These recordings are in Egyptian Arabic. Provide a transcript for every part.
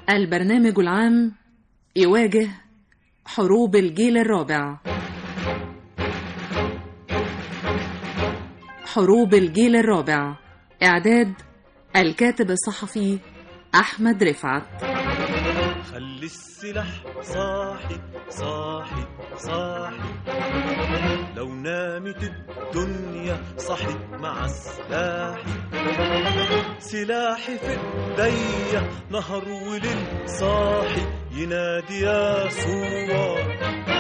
البرنامج العام يواجه حروب الجيل الرابع حروب الجيل الرابع إعداد الكاتب الصحفي أحمد رفعت خلي السلاح صاحي صاحي صاحي لو نامت الدنيا صحي مع سلاحي سلاحي في ايديا نهر وليل صاحي ينادي يا صوار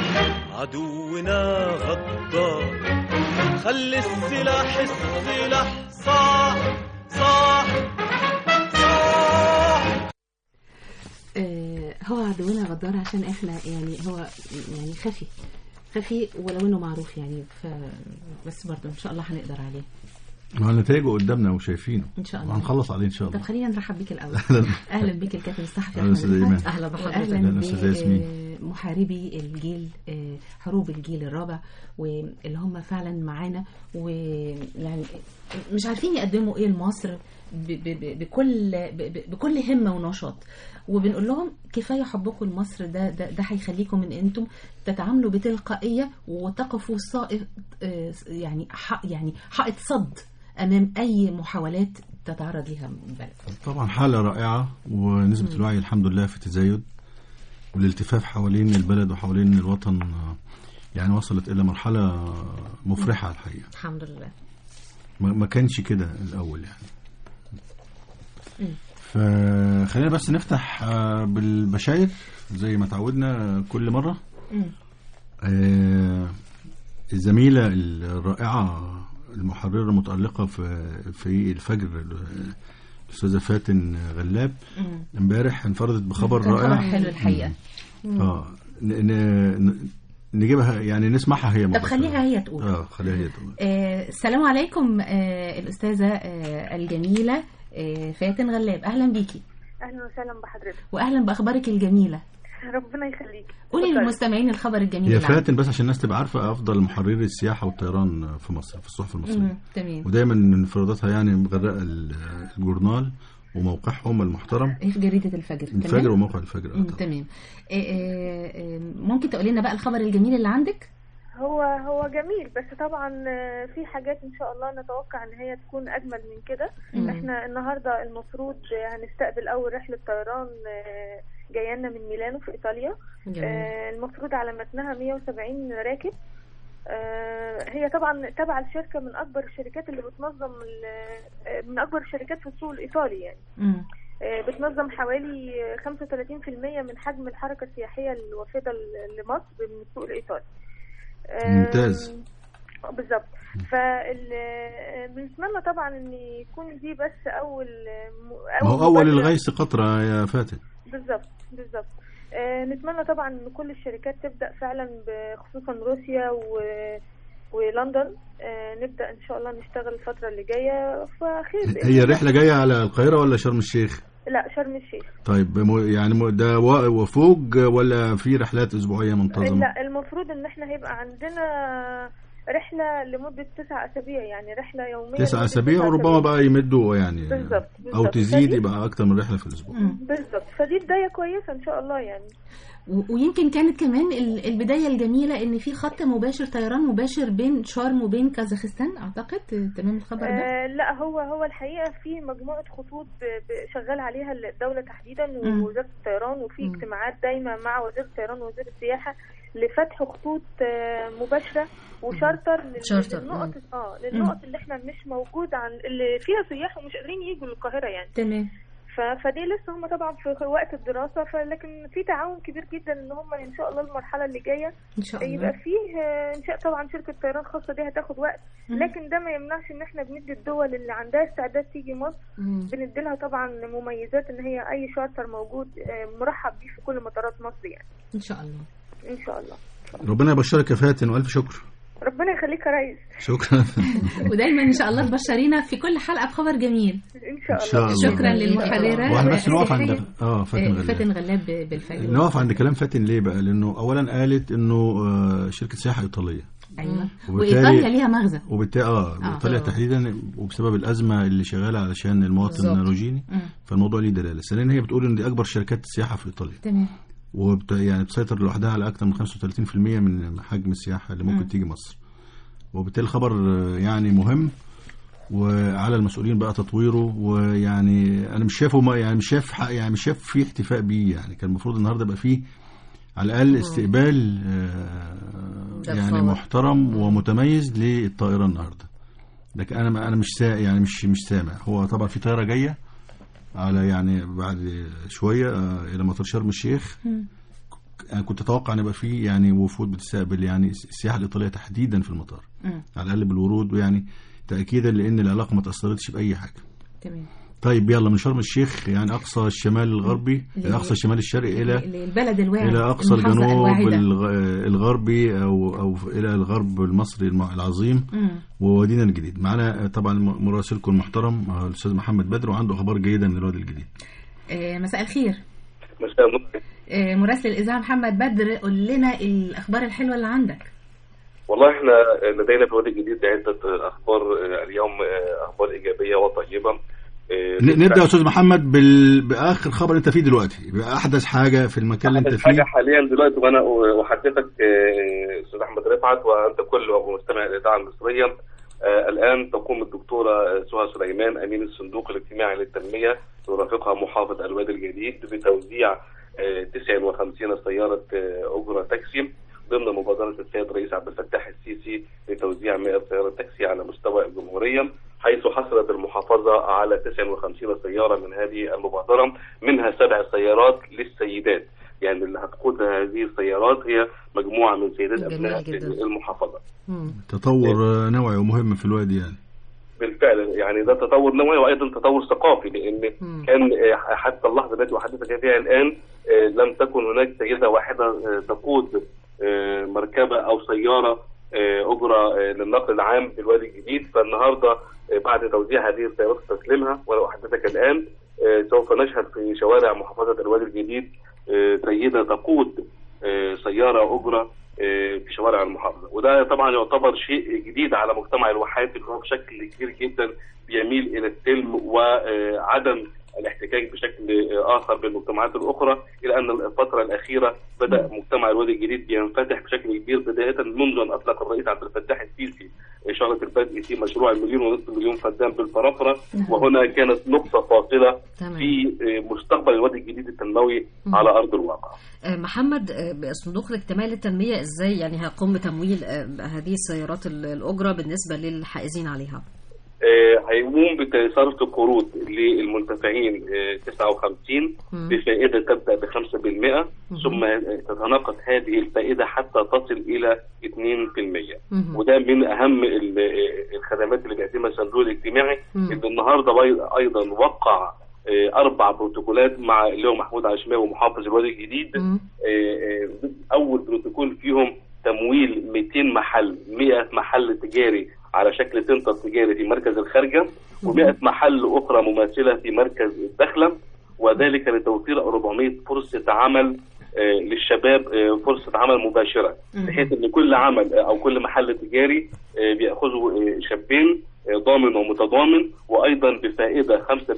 عدونا غدار خلي السلاح السلاح صاحي صاحي صاحي آه، هو عدونا غدار عشان احنا يعني هو يعني خفي خفي ولو انه معروف يعني ف بس برضه ان شاء الله هنقدر عليه ما نتائجه قدامنا وشايفينه ان شاء الله وهنخلص عليه ان شاء طب الله خلينا نرحب بيك الاول أهلاً. اهلا بيك الكاتب الصحفي أهلاً احمد أستاذ رفعت. إيمان. اهلا بحضرتك أهلاً أستاذ ياسمين. آه، محاربي الجيل آه، حروب الجيل الرابع واللي هم فعلا معانا ويعني مش عارفين يقدموا ايه لمصر ب- ب- ب- بكل ب- ب- بكل همه ونشاط وبنقول لهم كفايه حبكم لمصر ده ده, ده هيخليكم ان انتم تتعاملوا بتلقائيه وتقفوا صائف آه، يعني ح- يعني حائط صد امام اي محاولات تتعرض ليها البلد طبعا حالة رائعة ونسبة الوعي الحمد لله في تزايد والالتفاف حوالين البلد وحوالين الوطن آه، يعني وصلت إلى مرحلة مفرحة الحقيقة الحمد لله ما ما كانش كده الأول يعني مم. فخلينا بس نفتح آه، بالبشاير زي ما تعودنا كل مرة مم. آه، الزميلة الرائعة المحررة المتألقة في في الفجر الأستاذة فاتن غلاب مم. امبارح انفردت بخبر كان رائع خبر حلو الحقيقه اه ن- ن- ن- نجيبها يعني نسمعها هي طب مباشرة. خليها هي تقول اه خليها هي تقول آه السلام عليكم آه الأستاذة آه الجميلة آه فاتن غلاب أهلا بيكي اهلا وسهلا بحضرتك وأهلا بأخبارك الجميلة ربنا يخليك قولي اتفضلي. للمستمعين الخبر الجميل هي اللي عندك. فاتن بس عشان الناس تبقى عارفة أفضل محرري السياحة والطيران في مصر في الصحف المصرية مم، تمام ودايما انفراداتها يعني مغرقة ال- الجورنال وموقعهم المحترم هي في جريدة الفجر الفجر تمام؟ وموقع الفجر آه مم، طبعا. تمام آه آه آه ممكن تقولي لنا بقى الخبر الجميل اللي عندك هو هو جميل بس طبعا آه، في حاجات ان شاء الله نتوقع ان هي تكون اجمل من كده مم. احنا النهارده المفروض آه، هنستقبل اول رحله طيران آه، جايه لنا من ميلانو في ايطاليا جميل آه، المفروض على متنها 170 راكب آه، هي طبعا تبع الشركه من اكبر الشركات اللي بتنظم ال- آه، من اكبر الشركات في السوق الايطالي يعني مم. آه، بتنظم حوالي 35% من حجم الحركة السياحية الوافدة ل- لمصر من السوق الإيطالي. آه، ممتاز. بالظبط فبنتمنى طبعا ان يكون دي بس اول ما هو أول مبادرة- الغيث قطرة يا فاتن بالظبط بالظبط آه، نتمنى طبعا ان كل الشركات تبدا فعلا ب- خصوصا روسيا و ولندن آه، نبدا ان شاء الله نشتغل الفتره اللي جايه فخير بإذن هي الله. الرحلة جاية على القاهرة ولا شرم الشيخ؟ لا شرم الشيخ طيب مو- يعني مو- ده وا- وفوق ولا في رحلات أسبوعية منتظمة؟ لا المفروض ان احنا هيبقى عندنا رحلة لمدة تسع أسابيع يعني رحلة يومية تسع لمدة أسابيع وربما بقى يمدوا يعني بالظبط أو بالظبط. تزيد فدي- يبقى أكتر من رحلة في الأسبوع مم. بالظبط فدي بداية كويسة إن شاء الله يعني و- ويمكن كانت كمان ال- البداية الجميلة إن في خط مباشر طيران مباشر بين شرم وبين كازاخستان أعتقد آه، تمام الخبر ده آه لا هو هو الحقيقة في مجموعة خطوط ب- ب- شغال عليها الدولة تحديدا مم. ووزارة الطيران وفي مم. اجتماعات دايمة مع وزير الطيران ووزير السياحة لفتح خطوط آه، مباشرة وشارتر لل- شارتر، للنقط اه للنقط اللي احنا مش موجود عن اللي فيها سياح ومش قادرين يجوا للقاهرة يعني تمام ف- فدي لسه هم طبعا في وقت الدراسة فلكن في تعاون كبير جدا ان هم ان شاء الله المرحلة اللي جاية إن شاء يبقى الله فيه آه، انشاء طبعا شركة طيران خاصة دي هتاخد وقت مم. لكن ده ما يمنعش ان احنا بندي الدول اللي عندها استعداد تيجي مصر مم. بندي لها طبعا مميزات ان هي اي شارتر موجود آه، مرحب بيه في كل مطارات مصر يعني إن شاء الله ان شاء الله ربنا يبشرك يا فاتن وألف شكر ربنا يخليك يا ريس شكرا ودايما ان شاء الله تبشرينا في كل حلقه بخبر جميل ان شاء إن شاء الله الله. شكرا للمحرره واحنا بس نقف عند السياحية. اه فاتن آه، غلاب فاتن غلاب ب- بالفجر نقف عند كلام فاتن ليه بقى لانه اولا قالت انه آه، شركه سياحه ايطاليه ايوه وبالتالي- وايطاليا ليها مغزى وبالتالي اه آه. ايطاليا تحديدا وبسبب الازمه اللي شغاله علشان المواطن بالظبط. الروجيني مم. فالموضوع ليه دلاله ثانيا هي بتقول ان دي اكبر شركات السياحه في ايطاليا تمام وبت يعني بتسيطر لوحدها على اكثر من 35% من حجم السياحه اللي ممكن مم. تيجي مصر وبالتالي الخبر آه، يعني مهم وعلى المسؤولين بقى تطويره ويعني انا مش شايفه ما يعني مش شايف حق- يعني مش شايف فيه احتفاء بيه يعني كان المفروض النهارده يبقى فيه على الاقل استقبال آه، ده يعني تصور. محترم ومتميز للطائره النهارده لكن انا ما انا مش سا يعني مش مش سامع هو طبعا في طائره جايه على يعني بعد شويه آه، الى مطار شرم الشيخ انا كنت اتوقع ان يبقى في يعني وفود بتستقبل يعني السياحه الايطاليه تحديدا في المطار مم. على الاقل بالورود ويعني تاكيدا لان العلاقه ما تاثرتش باي حاجه تمام طيب يلا من شرم الشيخ يعني اقصى الشمال الغربي ل- اقصى الشمال الشرقي الى البلد الواعد الى اقصى المحافظة الجنوب الواعدة. الغ- الغربي او او الى الغرب المصري الم- العظيم مم. ووادينا الجديد معنا طبعا مراسلكم المحترم آه، الاستاذ محمد بدر وعنده اخبار جيده من الوادي الجديد آه، مساء الخير مساء النور آه، مراسل الاذاعه محمد بدر قول لنا الاخبار الحلوه اللي عندك والله احنا لدينا في الوادي الجديد عدة أخبار آه، اليوم آه، أخبار إيجابية وطيبة آه، ن- نبدا يا استاذ محمد بال... باخر خبر انت فيه دلوقتي باحدث حاجه في المكان اللي انت أحدث فيه حاجة حاليا دلوقتي وأنا أحدثك آه، أستاذ أحمد رفعت وأنت كل مستمع الإذاعة المصرية آه، الآن تقوم الدكتورة آه، سهى سليمان أمين الصندوق الاجتماعي للتنمية يرافقها محافظ الوادي الجديد بتوزيع آه، 59 سيارة آه، أجرة تاكسي ضمن مبادرة السيد الرئيس عبد الفتاح السيسي لتوزيع 100 سيارة تاكسي على مستوى الجمهورية حيث حصلت المحافظة على 59 سيارة من هذه المبادرة منها سبع سيارات للسيدات يعني اللي هتقود هذه السيارات هي مجموعة من سيدات جميل أبناء جدا. المحافظة مم. تطور آه، نوعي ومهم في الوادي يعني بالفعل يعني ده تطور نوعي وايضا تطور ثقافي لان مم. كان آه، حتى اللحظه التي احدثك فيها الان آه، لم تكن هناك سيده واحده آه، تقود آه، مركبه او سياره آه، اجره آه، للنقل العام في الوادي الجديد فالنهارده آه، بعد توزيع هذه السيارات وتسليمها وانا احدثك الان آه، سوف نشهد في شوارع محافظه الوادي الجديد آه، سيده تقود آه، سياره اجره آه، في شوارع المحافظه وده طبعا يعتبر شيء جديد على مجتمع الواحات اللي هو بشكل كبير جدا بيميل الى السلم وعدم الاحتكاك بشكل آه، اخر بالمجتمعات الاخرى الى ان الفتره الاخيره بدا مجتمع الوادي الجديد بينفتح بشكل كبير بدايه منذ ان اطلق الرئيس عبد الفتاح السيسي اشاره البدء في مشروع المليون ونصف مليون فدان بالفرافره وهنا كانت نقطه فاصله تمام. في آه، مستقبل الوادي الجديد التنموي مم. على ارض الواقع. آه، محمد آه، صندوق الاجتماعي للتنمية ازاي يعني هيقوم بتمويل آه، هذه السيارات ال- الأجرة بالنسبة للحائزين عليها آه، هيقوم بصرف قروض للمنتفعين آه، 59 مم. بفائده تبدا ب 5% ثم آه، تتناقص هذه الفائده حتى تصل الى 2% مم. وده من اهم ال- آه، الخدمات اللي بيقدمها الصندوق الاجتماعي مم. اللي النهارده بي- ايضا وقع آه، اربع بروتوكولات مع اللي هو محمود عشماوي محافظ الوادي الجديد مم. آه، آه، اول بروتوكول فيهم تمويل 200 محل 100 محل تجاري على شكل سنتر تجاري في مركز الخارجه و100 محل اخرى مماثله في مركز الدخله وذلك لتوفير 400 فرصه عمل آه، للشباب آه، فرصه عمل مباشره بحيث ان كل عمل آه، او كل محل تجاري آه، بياخذه آه، شابين آه، ضامن ومتضامن وايضا بفائده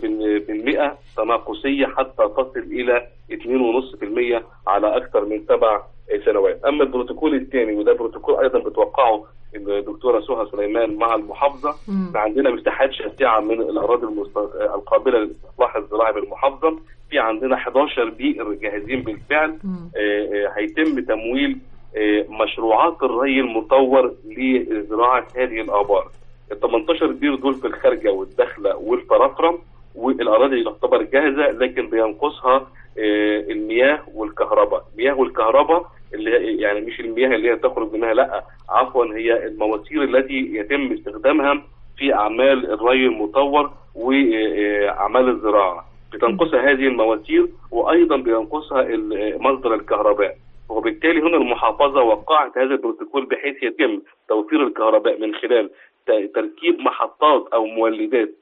5% تناقصيه حتى تصل الى 2.5% على اكثر من سبع سنوات اما البروتوكول الثاني وده بروتوكول ايضا بتوقعه الدكتوره سهى سليمان مع المحافظه مم. عندنا مساحات شاسعه من الاراضي المست... القابله للاستصلاح الزراعي بالمحافظه في عندنا 11 بئر جاهزين بالفعل مم. آه، آه، هيتم تمويل آه، مشروعات الري المطور لزراعه هذه الابار ال 18 بير دول في الخارجه والداخله والفرافره والاراضي اللي تعتبر جاهزه لكن بينقصها آه، المياه والكهرباء، المياه والكهرباء اللي هي يعني مش المياه اللي هي تخرج منها لا عفوا هي المواسير التي يتم استخدامها في اعمال الري المطور واعمال الزراعه بتنقصها هذه المواسير وايضا بينقصها ال- مصدر الكهرباء وبالتالي هنا المحافظه وقعت هذا البروتوكول بحيث يتم توفير الكهرباء من خلال ت- تركيب محطات او مولدات اللي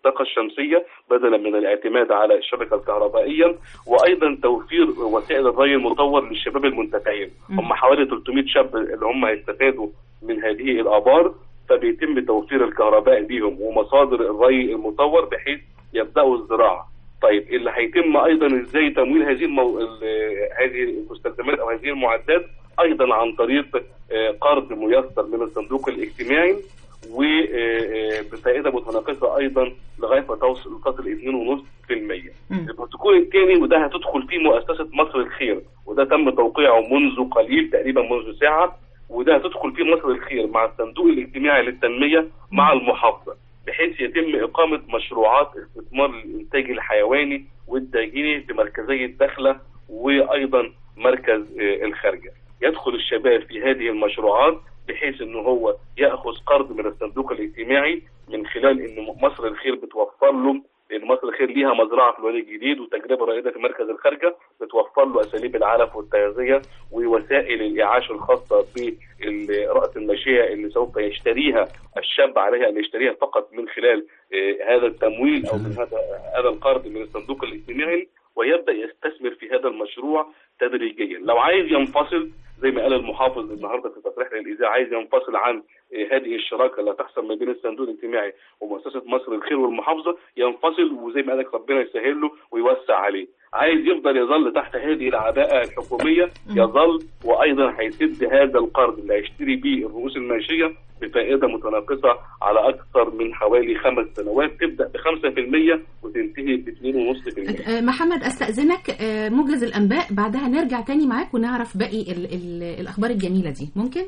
الطاقة الشمسية بدلا من الاعتماد على الشبكة الكهربائية وأيضا توفير وسائل الري المطور للشباب المنتفعين هم حوالي 300 شاب اللي هم هيستفادوا من هذه الآبار فبيتم توفير الكهرباء ليهم ومصادر الري المطور بحيث يبدأوا الزراعة طيب اللي هيتم ايضا ازاي تمويل هذه المو... ال- هذه المستلزمات او هذه المعدات ايضا عن طريق آه، قرض ميسر من الصندوق الاجتماعي وبفائده متناقصه ايضا لغايه ما توصل تصل 2.5% البروتوكول الثاني وده هتدخل فيه مؤسسه مصر الخير وده تم توقيعه منذ قليل تقريبا منذ ساعه وده هتدخل فيه مصر الخير مع الصندوق الاجتماعي للتنميه مع المحافظه بحيث يتم اقامه مشروعات استثمار للانتاج الحيواني والداجيني في مركزي الدخله وايضا مركز آه، الخارجه يدخل الشباب في هذه المشروعات بحيث ان هو ياخذ قرض من الصندوق الاجتماعي من خلال ان مصر الخير بتوفر له لان مصر الخير ليها مزرعه في الوادي الجديد وتجربه رائده في مركز الخارجه بتوفر له اساليب العلف والتغذيه ووسائل الاعاش الخاصه براس الماشيه اللي سوف يشتريها الشاب عليه ان يشتريها فقط من خلال آه، هذا التمويل او من هذا هذا القرض من الصندوق الاجتماعي ويبدا يستثمر في هذا المشروع تدريجيا لو عايز ينفصل زي ما قال المحافظ النهارده في تصريح للاذاعه عايز ينفصل عن آه، هذه الشراكه اللي هتحصل ما بين الصندوق الاجتماعي ومؤسسه مصر الخير والمحافظه ينفصل وزي ما قالك ربنا يسهل له ويوسع عليه عايز يفضل يظل تحت هذه العباءه الحكوميه يظل وايضا هيسد هذا القرض اللي هيشتري بيه الرؤوس الماشيه بفائده متناقصه على اكثر من حوالي خمس سنوات تبدا ب 5% وتنتهي ب 2.5% آه، محمد استاذنك آه، موجز الانباء بعدها نرجع تاني معاك ونعرف باقي ال ال الاخبار الجميله دي ممكن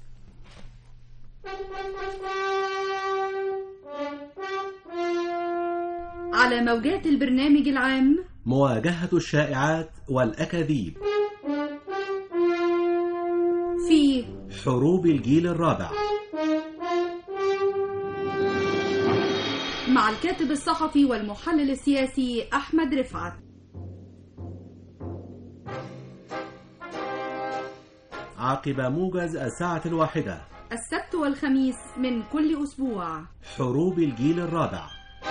على موجات البرنامج العام مواجهة الشائعات والأكاذيب في حروب الجيل الرابع مع الكاتب الصحفي والمحلل السياسي أحمد رفعت عقب موجز الساعة الواحدة السبت والخميس من كل أسبوع حروب الجيل الرابع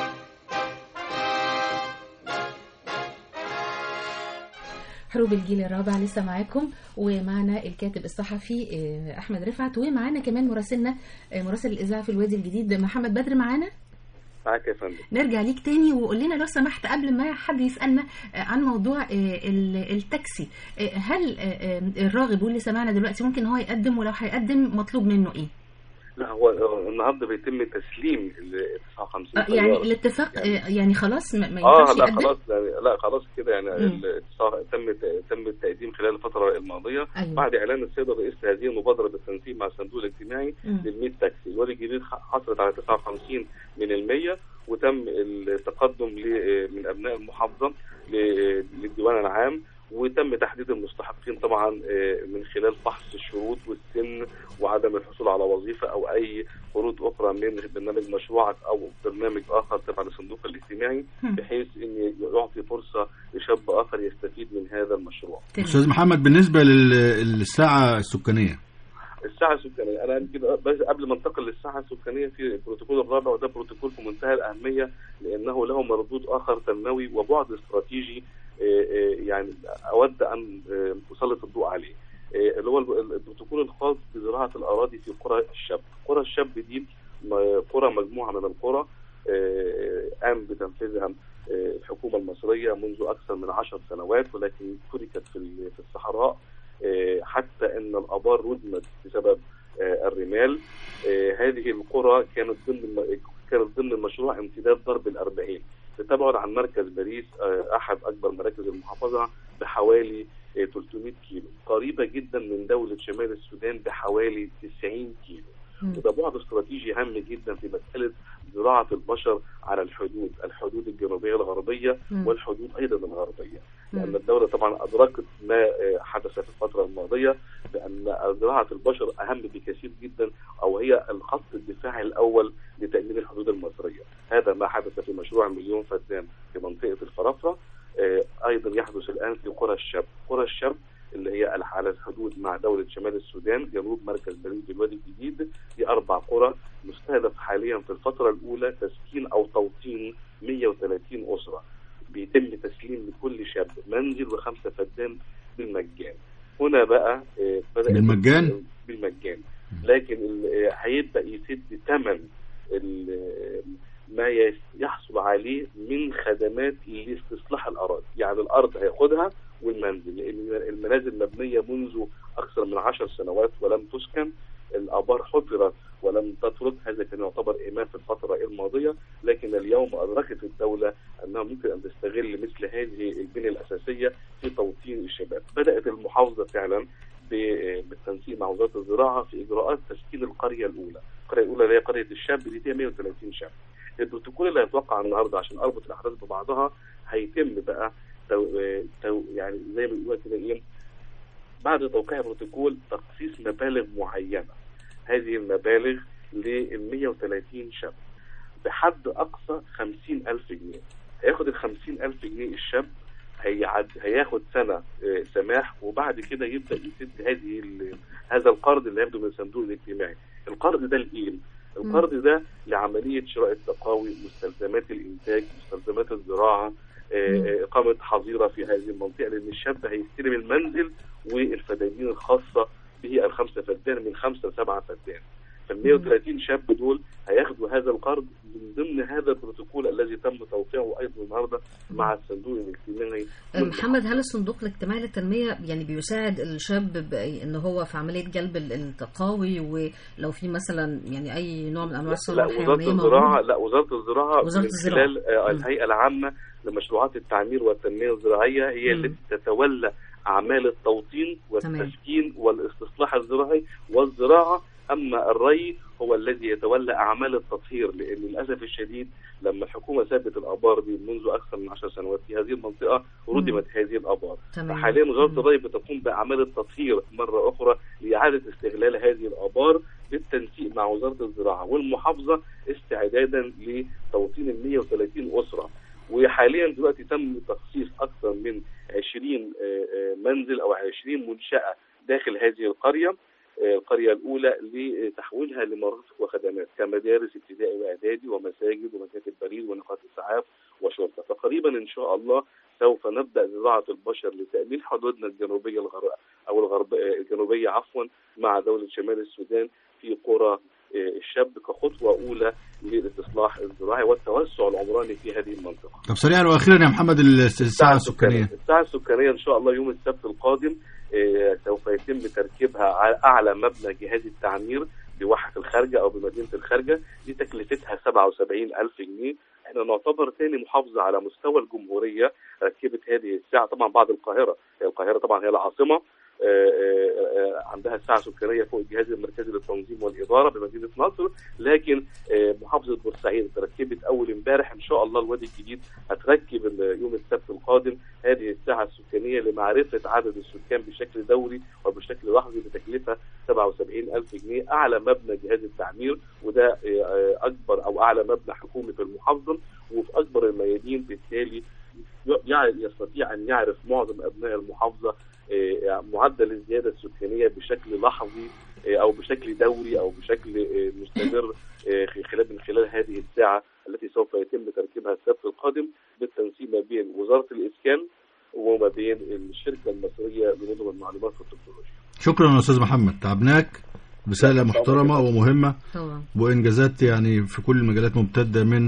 حروب الجيل الرابع لسه معاكم ومعنا الكاتب الصحفي آه، احمد رفعت ومعانا كمان مراسلنا آه، مراسل الاذاعه في الوادي الجديد محمد بدر معانا معاك يا فندم نرجع ليك تاني وقول لنا لو سمحت قبل ما حد يسالنا آه، عن موضوع آه، ال- التاكسي آه، هل آه، آه، الراغب واللي سمعنا دلوقتي ممكن هو يقدم ولو هيقدم مطلوب منه ايه؟ لا هو هو النهارده بيتم تسليم ال 59 آه، يعني طيارة. الاتفاق آه، يعني خلاص ما ما اه ينفعش لا يقدم خلاص لا, لا خلاص كده يعني مم. الاتصال تم تم التقديم خلال الفتره الماضيه أيوة. بعد اعلان السيد الرئيس لهذه المبادره بالتنسيق مع الصندوق الاجتماعي مم. لل 100 تاكسي الوادي الجديد حصلت على 59 من ال 100 وتم التقدم ل- من ابناء المحافظه ل- للديوان العام وتم تحديد المستحقين طبعا آه، من خلال فحص الشروط والسن وعدم الحصول على وظيفه او اي قروض اخرى من برنامج مشروعك او برنامج اخر تبع للصندوق الاجتماعي هم. بحيث ان يعطي فرصه لشاب اخر يستفيد من هذا المشروع. تمام. استاذ محمد بالنسبه لل- للساعه السكانيه الساعه السكانيه انا يمكن بس قبل ما انتقل للساعه السكانيه في البروتوكول الرابع وده بروتوكول في منتهى الاهميه لانه له مردود اخر تنموي وبعد استراتيجي آه، آه، يعني اود ان آه، اسلط الضوء عليه آه، اللي هو الب- البروتوكول الخاص بزراعه الاراضي في قرى الشاب قرى الشاب دي م- قرى مجموعه من القرى آه، قام بتنفيذها آه، الحكومه المصريه منذ اكثر من عشر سنوات ولكن تركت في ال- في الصحراء آه، حتى ان الابار ردمت بسبب آه، الرمال آه، هذه القرى كانت ضمن الم- كانت ضمن المشروع امتداد ضرب الأربعين بتبعد عن مركز باريس آه، أحد أكبر مراكز المحافظة بحوالي آه، 300 كيلو قريبة جدا من دولة شمال السودان بحوالي 90 كيلو مم. وده بعد استراتيجي هام جدا في مسألة زراعة البشر على الحدود الحدود الجنوبية الغربية مم. والحدود أيضا الغربية لأن مم. الدولة طبعا أدركت ما آه، حدث في الفترة الماضية بأن زراعة البشر أهم بكثير جدا أو هي الخط الدفاعي الأول لتأمين الحدود المصرية هذا ما حدث في مشروع مليون فدان في منطقة الفرافرة آه، أيضا يحدث الآن في قرى الشاب قرى الشاب اللي هي على الحدود مع دولة شمال السودان جنوب مركز بليد الوادي الجديد دي أربع قرى مستهدف حاليا في الفترة الأولى تسكين أو توطين بالمجان؟ بالمجان لكن ال- هيبدا يسد ثمن ال- ما يس- يحصل عليه من خدمات لاستصلاح الاراضي يعني الارض هياخدها والمنزل لان المنازل مبنيه منذ اكثر من عشر سنوات ولم تسكن الابار حفرت ولم تترك هذا كان يعتبر ايمان في الفتره الماضيه لكن اليوم ادركت الدوله انها ممكن ان تستغل مثل هذه البنيه الاساسيه في توطين الشباب بدات المحافظه فعلا ب- بالتنسيق مع وزاره الزراعه في اجراءات تسكين القريه الاولى القريه الاولى اللي هي قريه الشاب دي فيها 130 شاب البروتوكول اللي هيتوقع النهارده عشان اربط الاحداث ببعضها هيتم بقى تو... تو... يعني زي ما بيقولوا كده ايه بعد توقيع البروتوكول تخصيص مبالغ معينه هذه المبالغ لل 130 شاب بحد اقصى 50000 جنيه هياخد ال 50000 جنيه الشاب هيعد هياخد سنه آه، سماح وبعد كده يبدا يسد هذه ال- هذا القرض اللي هياخده من الصندوق الاجتماعي القرض ده لايه؟ القرض ده لعمليه شراء التقاوي مستلزمات الانتاج مستلزمات الزراعه آه، آه، اقامه حظيره في هذه المنطقه لان الشاب هيستلم المنزل والفدادين الخاصه به الخمسه فدان من خمسه لسبعه فدان فال 130 شاب دول هياخدوا هذا القرض من ضمن هذا البروتوكول الذي تم توقيعه ايضا النهارده مع الصندوق الاجتماعي محمد هل الصندوق الاجتماعي للتنمية يعني بيساعد الشاب بأي- ان هو في عملية جلب ال- التقاوي ولو في مثلا يعني اي نوع من انواع لا الثروة وزاره الحيوانية الزراعه موجود؟ لا وزاره الزراعه وزارة من الزراعة. خلال آه، مم. الهيئه العامه لمشروعات التعمير والتنميه الزراعيه هي مم. التي تتولى اعمال التوطين والتسكين والاستصلاح الزراعي والزراعه اما الري هو الذي يتولى اعمال التطهير لان للاسف الشديد لما الحكومه سابت الابار دي منذ اكثر من 10 سنوات في هذه المنطقه ردمت هذه الابار تمام. فحاليا وزاره الري بتقوم باعمال التطهير مره اخرى لاعاده استغلال هذه الابار بالتنسيق مع وزاره الزراعه والمحافظه استعدادا لتوطين ال 130 اسره وحاليا دلوقتي تم تخصيص اكثر من 20 آه، آه، منزل او 20 منشاه داخل هذه القريه آه، القريه الاولى لتحويلها لمرافق وخدمات كمدارس ابتدائي واعدادي ومساجد ومكاتب بريد ونقاط اسعاف وشرطه فقريبا ان شاء الله سوف نبدا زراعه البشر لتامين حدودنا الجنوبيه الغرب او الغرب آه، الجنوبيه عفوا مع دوله شمال السودان في قرى آه، الشاب كخطوه اولى للاستصلاح الزراعي والتوسع العمراني في هذه المنطقه. طب سريعا واخيرا يا محمد الساعه السكانيه الساعة السكانية إن شاء الله يوم السبت القادم آه، سوف يتم تركيبها على أعلى مبنى جهاز التعمير بواحة الخارجة أو بمدينة الخارجة دي تكلفتها 77 ألف جنيه احنا نعتبر ثاني محافظة على مستوى الجمهورية ركبت هذه الساعة طبعا بعد القاهرة هي القاهرة طبعا هي العاصمة آه، آه، آه، عندها الساعة السكانية فوق الجهاز المركزي للتنظيم والإدارة بمدينة نصر لكن آه، محافظة بورسعيد تركبت أول امبارح إن شاء الله الوادي الجديد هتركب ال- يوم السبت القادم هذه الساعة السكانية لمعرفة عدد السكان بشكل دوري وبشكل لحظي بتكلفة 77 ألف جنيه أعلى مبنى جهاز التعمير وده آه، آه، أكبر أو أعلى مبنى حكومي في المحافظة وفي أكبر الميادين بالتالي يع- يستطيع أن يعرف معظم أبناء المحافظة آه، معدل الزيادة السكانية بشكل لحظي آه، أو بشكل دوري أو بشكل آه، مستمر آه، خلال من خلال هذه الساعة التي سوف يتم تركيبها السبت القادم بالتنسيق ما بين وزارة الإسكان وما بين الشركة المصرية لنظم المعلومات والتكنولوجيا. شكرا يا استاذ محمد تعبناك رساله محترمه ومهمه طبعا وانجازات يعني في كل المجالات ممتده من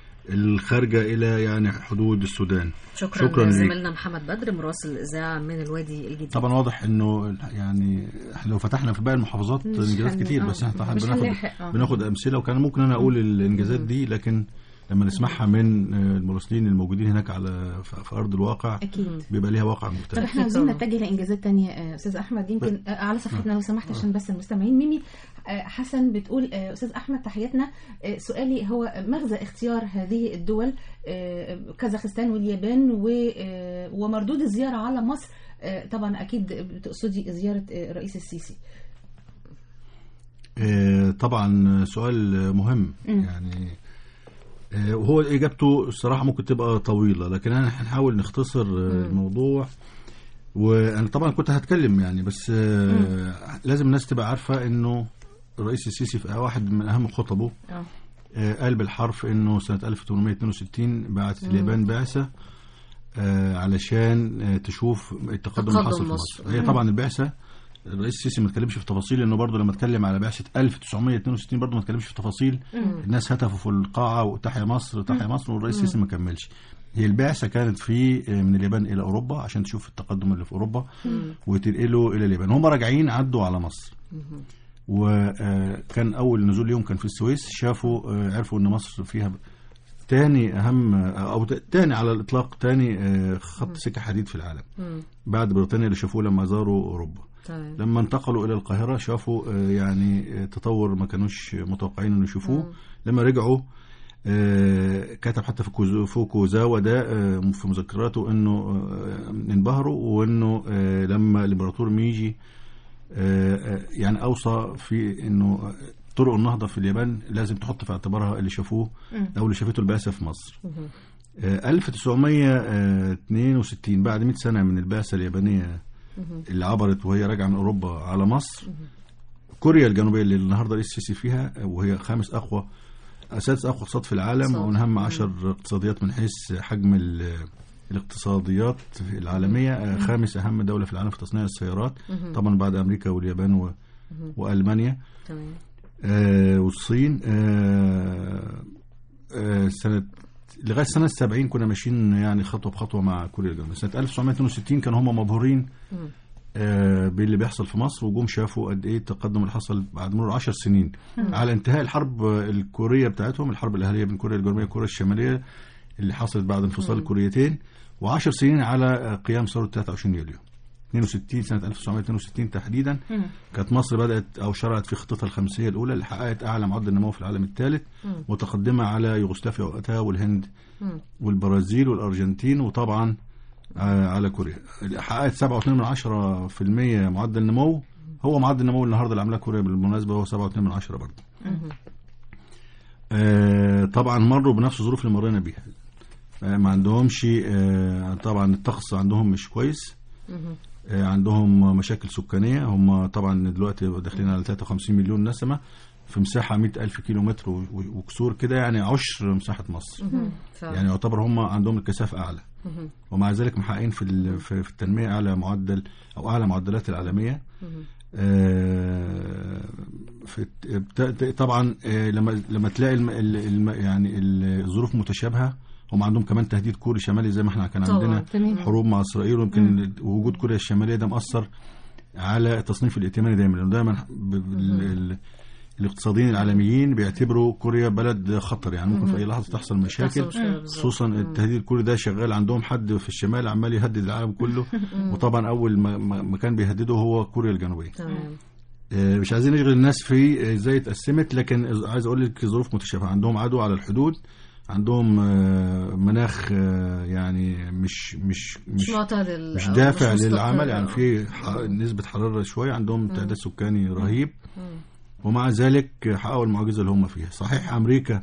الخارجه الى يعني حدود السودان شكرا, شكراً شكرا ليك. زميلنا محمد بدر مراسل الاذاعه من الوادي الجديد طبعا واضح انه يعني احنا لو فتحنا في باقي المحافظات مش انجازات هن- كتير آه، بس احنا طبعا مش بناخد هنلاحق، آه. بناخد امثله وكان ممكن انا اقول الانجازات دي لكن لما نسمعها من آه، المراسلين الموجودين هناك على في في ارض الواقع أكيد. بيبقى ليها واقع طب مختلف احنا عاوزين نتجه لانجازات تانية آه، استاذ احمد يمكن آه، على صفحتنا لو سمحت عشان بس المستمعين ميمي آه، حسن بتقول آه، استاذ احمد تحياتنا آه، سؤالي هو مغزى اختيار هذه الدول آه، كازاخستان واليابان و- آه، ومردود الزياره على مصر آه، طبعا اكيد بتقصدي زياره آه، الرئيس السيسي آه، طبعا سؤال مهم مم. يعني آه، وهو اجابته الصراحه ممكن تبقى طويله لكن انا هنحاول نختصر آه، الموضوع وانا طبعا كنت هتكلم يعني بس آه، لازم الناس تبقى عارفه انه الرئيس السيسي في واحد من اهم خطبه اه آه، قال بالحرف انه سنه 1862 بعثت اليابان بعثه آه، علشان آه، تشوف التقدم اللي تقدم حصل في مصر. مصر هي طبعا البعثه الرئيس السيسي ما اتكلمش في تفاصيل لانه برضه لما اتكلم على بعثه 1962 برضه ما اتكلمش في تفاصيل الناس هتفوا في القاعه وتحيا مصر تحيا مصر والرئيس السيسي ما كملش هي البعثه كانت في من اليابان الى اوروبا عشان تشوف التقدم اللي في اوروبا وتنقله الى اليابان هم راجعين عدوا على مصر وكان اول نزول ليهم كان في السويس شافوا آه، عرفوا ان مصر فيها تاني اهم او ت- تاني على الاطلاق تاني آه، خط سكه حديد في العالم بعد بريطانيا اللي شافوه لما زاروا اوروبا تمام لما انتقلوا الى القاهره شافوا آه، يعني آه، تطور ما كانوش متوقعين انه يشوفوه لما رجعوا آه، كتب حتى في كوزو- فوكوزاوا ده آه، في مذكراته انه آه، انبهروا وانه آه، لما الامبراطور ميجي آه، آه، يعني اوصى في انه طرق النهضه في اليابان لازم تحط في اعتبارها اللي شافوه او اللي شافته البعثه في مصر. آه، 1962 بعد 100 سنه من البعثه اليابانيه اللي عبرت وهي راجعه من اوروبا على مصر كوريا الجنوبيه اللي النهارده الرئيس السيسي فيها وهي خامس اقوى سادس اقوى اقتصاد في العالم اقتصاد. ومن اهم 10 اقتصاديات من حيث حجم ال- الاقتصاديات العالميه آه، خامس اهم دوله في العالم في تصنيع السيارات طبعا بعد امريكا واليابان و... والمانيا تمام آه والصين آه آه سنة لغاية سنة 70 كنا ماشيين يعني خطوة بخطوة مع كوريا الجنوبية سنة 1962 كانوا هم مبهورين آه باللي بيحصل في مصر وجم شافوا قد ايه التقدم اللي حصل بعد مرور 10 سنين على انتهاء الحرب الكورية بتاعتهم الحرب الأهلية بين كوريا الجنوبية وكوريا الشمالية اللي حصلت بعد انفصال الكوريتين و10 سنين على قيام ثورة 23 يوليو 62 سنة 1962 تحديدا كانت مصر بدأت أو شرعت في خطتها الخمسية الأولى اللي حققت أعلى معدل نمو في العالم الثالث متقدمة على يوغوسلافيا وقتها والهند والبرازيل والأرجنتين وطبعا آه، على كوريا حققت 7.2 من 10 في المية معدل نمو هو معدل النمو النهارده اللي عاملاه كوريا بالمناسبة هو 7.2 من 10 برضه آه، طبعا مروا بنفس الظروف اللي مرينا بيها آه، ما عندهمش آه، طبعا الطقس عندهم مش كويس آه، عندهم مشاكل سكانية هم طبعا دلوقتي داخلين على 53 مليون نسمة في مساحة 100 ألف كيلو متر و- و- وكسور كده يعني عشر مساحة مصر فعلا. يعني يعتبر هم عندهم الكثافة أعلى ومع ذلك محققين في ال- في في التنمية أعلى معدل أو أعلى معدلات العالمية آه، في الت- بت- طبعا آه، لما لما تلاقي الم الم- الم يعني الظروف متشابهه هم عندهم كمان تهديد كوري شمالي زي ما احنا كان طبعاً. عندنا تمام. حروب مع اسرائيل ويمكن وجود كوريا الشماليه ده مأثر على التصنيف الائتماني دايما لانه دايما ب- ال- ال- الاقتصاديين العالميين بيعتبروا كوريا بلد خطر يعني ممكن في اي لحظه تحصل مشاكل تحصل مشكلة بالظبط. خصوصا التهديد الكوري ده شغال عندهم حد في الشمال عمال يهدد العالم كله وطبعا اول ما, ما ما كان بيهدده هو كوريا الجنوبيه تمام آه، مش عايزين نشغل الناس في آه، ازاي اتقسمت لكن عايز اقول لك ظروف متشابهه عندهم عدو على الحدود عندهم آه، مناخ آه، يعني مش مش مش مش معتدل مش أو دافع مستقر. للعمل يعني في ح- نسبة حرارة شوية عندهم تعداد سكاني رهيب ومع ذلك حققوا المعجزة اللي هم فيها صحيح أمريكا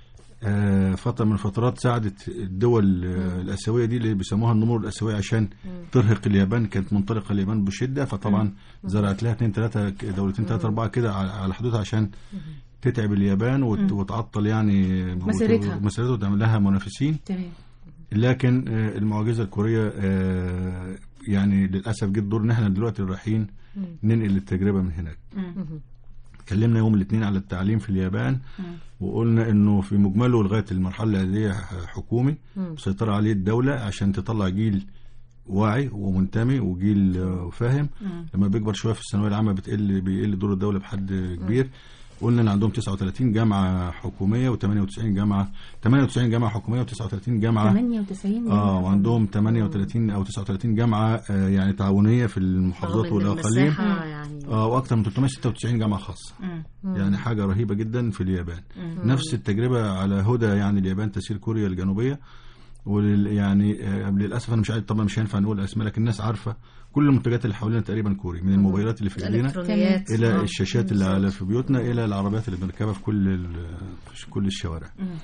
آه، فترة من الفترات ساعدت الدول آه، الآسيوية دي اللي بيسموها النمور الآسيوية عشان ترهق اليابان كانت منطلقة اليابان بشدة فطبعا زرعت لها اثنين ثلاثة دولتين ثلاثة أربعة كده على على حدودها عشان تتعب اليابان وت- وتعطل يعني مسيرتها. مسيرتها وتعمل لها منافسين تمام لكن آه، المعجزه الكوريه آه، يعني للاسف جه الدور ان احنا دلوقتي رايحين ننقل التجربه من هناك اتكلمنا يوم الاثنين على التعليم في اليابان وقلنا انه في مجمله لغايه المرحله الاعداديه ح- حكومي مسيطره عليه الدوله عشان تطلع جيل واعي ومنتمي وجيل آه، فاهم لما بيكبر شويه في الثانويه العامه بتقل بيقل دور الدوله بحد كبير قلنا ان عندهم 39 جامعه حكوميه و98 جامعه 98 جامعه حكوميه و39 جامعه 98 اه وعندهم 38 او 39 جامعه آه يعني تعاونيه في المحافظات رغم إن والاقاليم المساحة يعني اه واكثر من 396 جامعه خاصه يعني حاجه رهيبه جدا في اليابان نفس التجربه على هدى يعني اليابان تسير كوريا الجنوبيه ولل يعني آه للاسف انا مش عارف طبعا مش هينفع نقول اسماء لكن الناس عارفه كل المنتجات اللي حوالينا تقريبا كوري من الموبايلات اللي في ايدينا الإلكترونيات الى آه. الشاشات اللي على في بيوتنا الى العربيات اللي بنركبها في كل ال- في كل الشوارع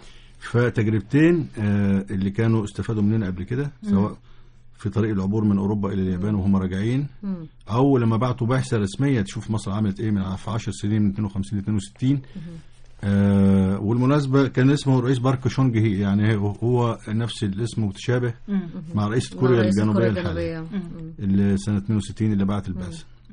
فتجربتين آه، اللي كانوا استفادوا مننا قبل كده سواء في طريق العبور من اوروبا الى اليابان وهم راجعين او لما بعتوا بعثه رسميه تشوف مصر عملت ايه من في 10 سنين من 52 ل 62 آه والمناسبه كان اسمه الرئيس بارك شونج هي يعني هو- هو نفس الاسم متشابه مع رئيس كوريا رئيس الجنوبيه كوريا الحاليه الجنوبية. مم. اللي سنه 62 اللي بعت البعثه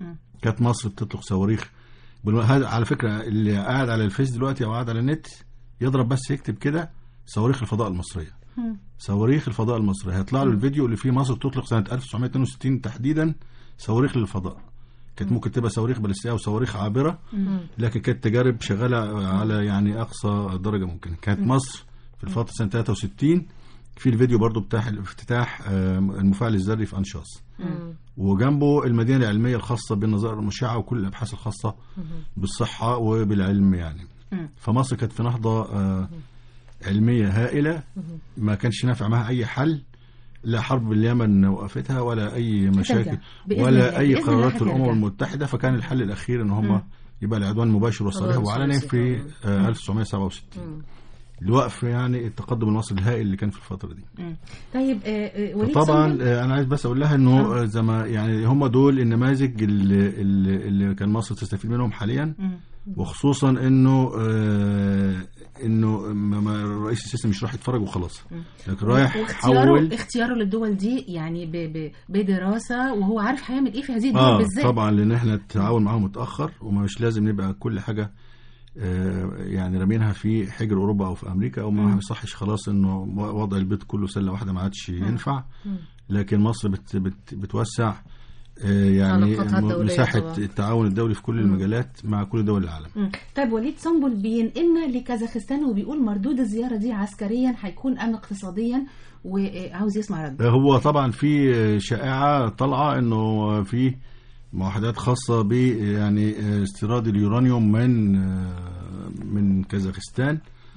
كانت مصر بتطلق صواريخ بالم- هذا على فكره اللي قاعد على الفيس دلوقتي او قاعد على النت يضرب بس يكتب كده صواريخ الفضاء المصريه صواريخ الفضاء المصريه هيطلع له الفيديو اللي فيه مصر تطلق سنه 1962 تحديدا صواريخ للفضاء كانت ممكن تبقى صواريخ باليستيه او صواريخ عابره لكن كانت تجارب شغاله على يعني اقصى درجه ممكنه كانت مصر في الفتره سنه 63 في الفيديو برضو بتاع افتتاح آه، المفاعل الذري في انشاص وجنبه المدينه العلميه الخاصه بالنظائر المشعه وكل الابحاث الخاصه بالصحه وبالعلم يعني فمصر كانت في نهضه آه، علميه هائله ما كانش نافع معها اي حل لا حرب اليمن وقفتها ولا اي مشاكل بإذن الله. ولا اي بإذن الله قرارات في الامم هترجع. المتحده فكان الحل الاخير ان هم يبقى العدوان المباشر والصريح خلاص، وعلني خلاص، في خلاص. آه، 1967 الوقف يعني التقدم المصري الهائل اللي كان في الفتره دي مم. طيب آه، آه، وليد طبعا سنبل؟ آه، انا عايز بس اقول لها انه آه، زي ما يعني هم دول النماذج اللي, اللي, اللي كان مصر تستفيد منهم حاليا مم. وخصوصا انه آه انه ما- ما الرئيس السيسي مش راح يتفرج وخلاص لكن رايح واختياره حول اختياره للدول دي يعني ب ب بدراسه وهو عارف هيعمل ايه في هذه الدول اه بالذات طبعا لان احنا التعاون معاهم متاخر ومش لازم نبقى كل حاجه آه، يعني رامينها في حجر اوروبا او في امريكا او ما يصحش خلاص انه وضع البيت كله سله واحده ما عادش ينفع لكن مصر بت بت بتوسع آه، يعني علاقاتها الدولية مساحه طبعا. التعاون الدولي في كل المجالات مع كل دول العالم مم. طيب وليد سنبل بينقلنا لكازاخستان وبيقول مردود الزياره دي عسكريا هيكون ام اقتصاديا وعاوز يسمع رد هو طبعا في شائعه طالعه انه في معاهدات خاصه ب يعني استيراد اليورانيوم من من كازاخستان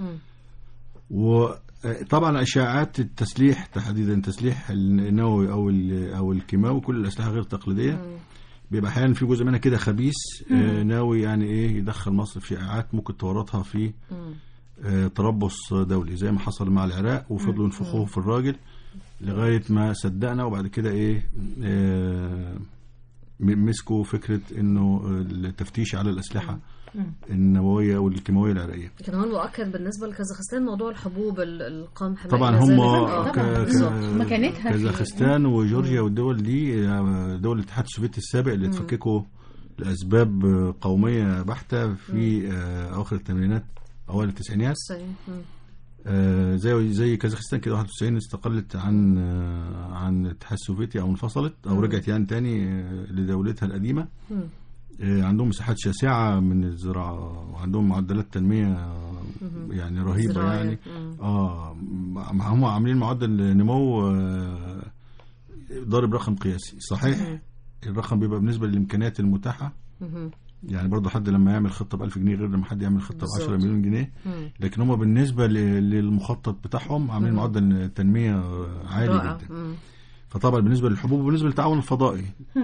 وطبعا اشاعات التسليح تحديدا تسليح النووي او ال- او الكيماوي كل الاسلحه غير تقليديه بيبقى احيانا في جزء منها كده خبيث آه، ناوي يعني ايه يدخل مصر في شائعات ممكن تورطها في آه، تربص دولي زي ما حصل مع العراق وفضلوا ينفخوه في الراجل لغايه ما صدقنا وبعد كده ايه آه، م- مسكوا فكره انه التفتيش على الاسلحه النوويه والكيماويه العراقيه لكن هو المؤكد بالنسبه لكازاخستان موضوع الحبوب ال- القمح ما طبعا إلى هم ذلك. طبعاً، آه، طبعاً. ك- بالظبط. بالظبط. مكانتها في- كازاخستان وجورجيا والدول دي آه، دول الاتحاد السوفيتي السابق اللي اتفككوا لاسباب آه، قوميه بحته في آه، اواخر الثمانينات اوائل التسعينات صحيح. مم. آه، زي زي كازاخستان كده 91 استقلت عن آه، عن الاتحاد السوفيتي او انفصلت او رجعت يعني تاني آه، لدولتها القديمه مم. آه، عندهم مساحات شاسعه من الزراعه وعندهم معدلات تنميه آه، يعني رهيبه زراعية. يعني مم. اه مع- هم عاملين معدل نمو آه، ضارب رقم قياسي صحيح الرقم بيبقى بالنسبه للامكانيات المتاحه مم. يعني برضه حد لما يعمل خطه ب 1000 جنيه غير لما حد يعمل خطه ب 10 بالظبط. مليون جنيه مم. لكن هم بالنسبه ل- للمخطط بتاعهم عاملين معدل تنميه عالي رائع. جدا مم. فطبعا بالنسبه للحبوب وبالنسبه للتعاون الفضائي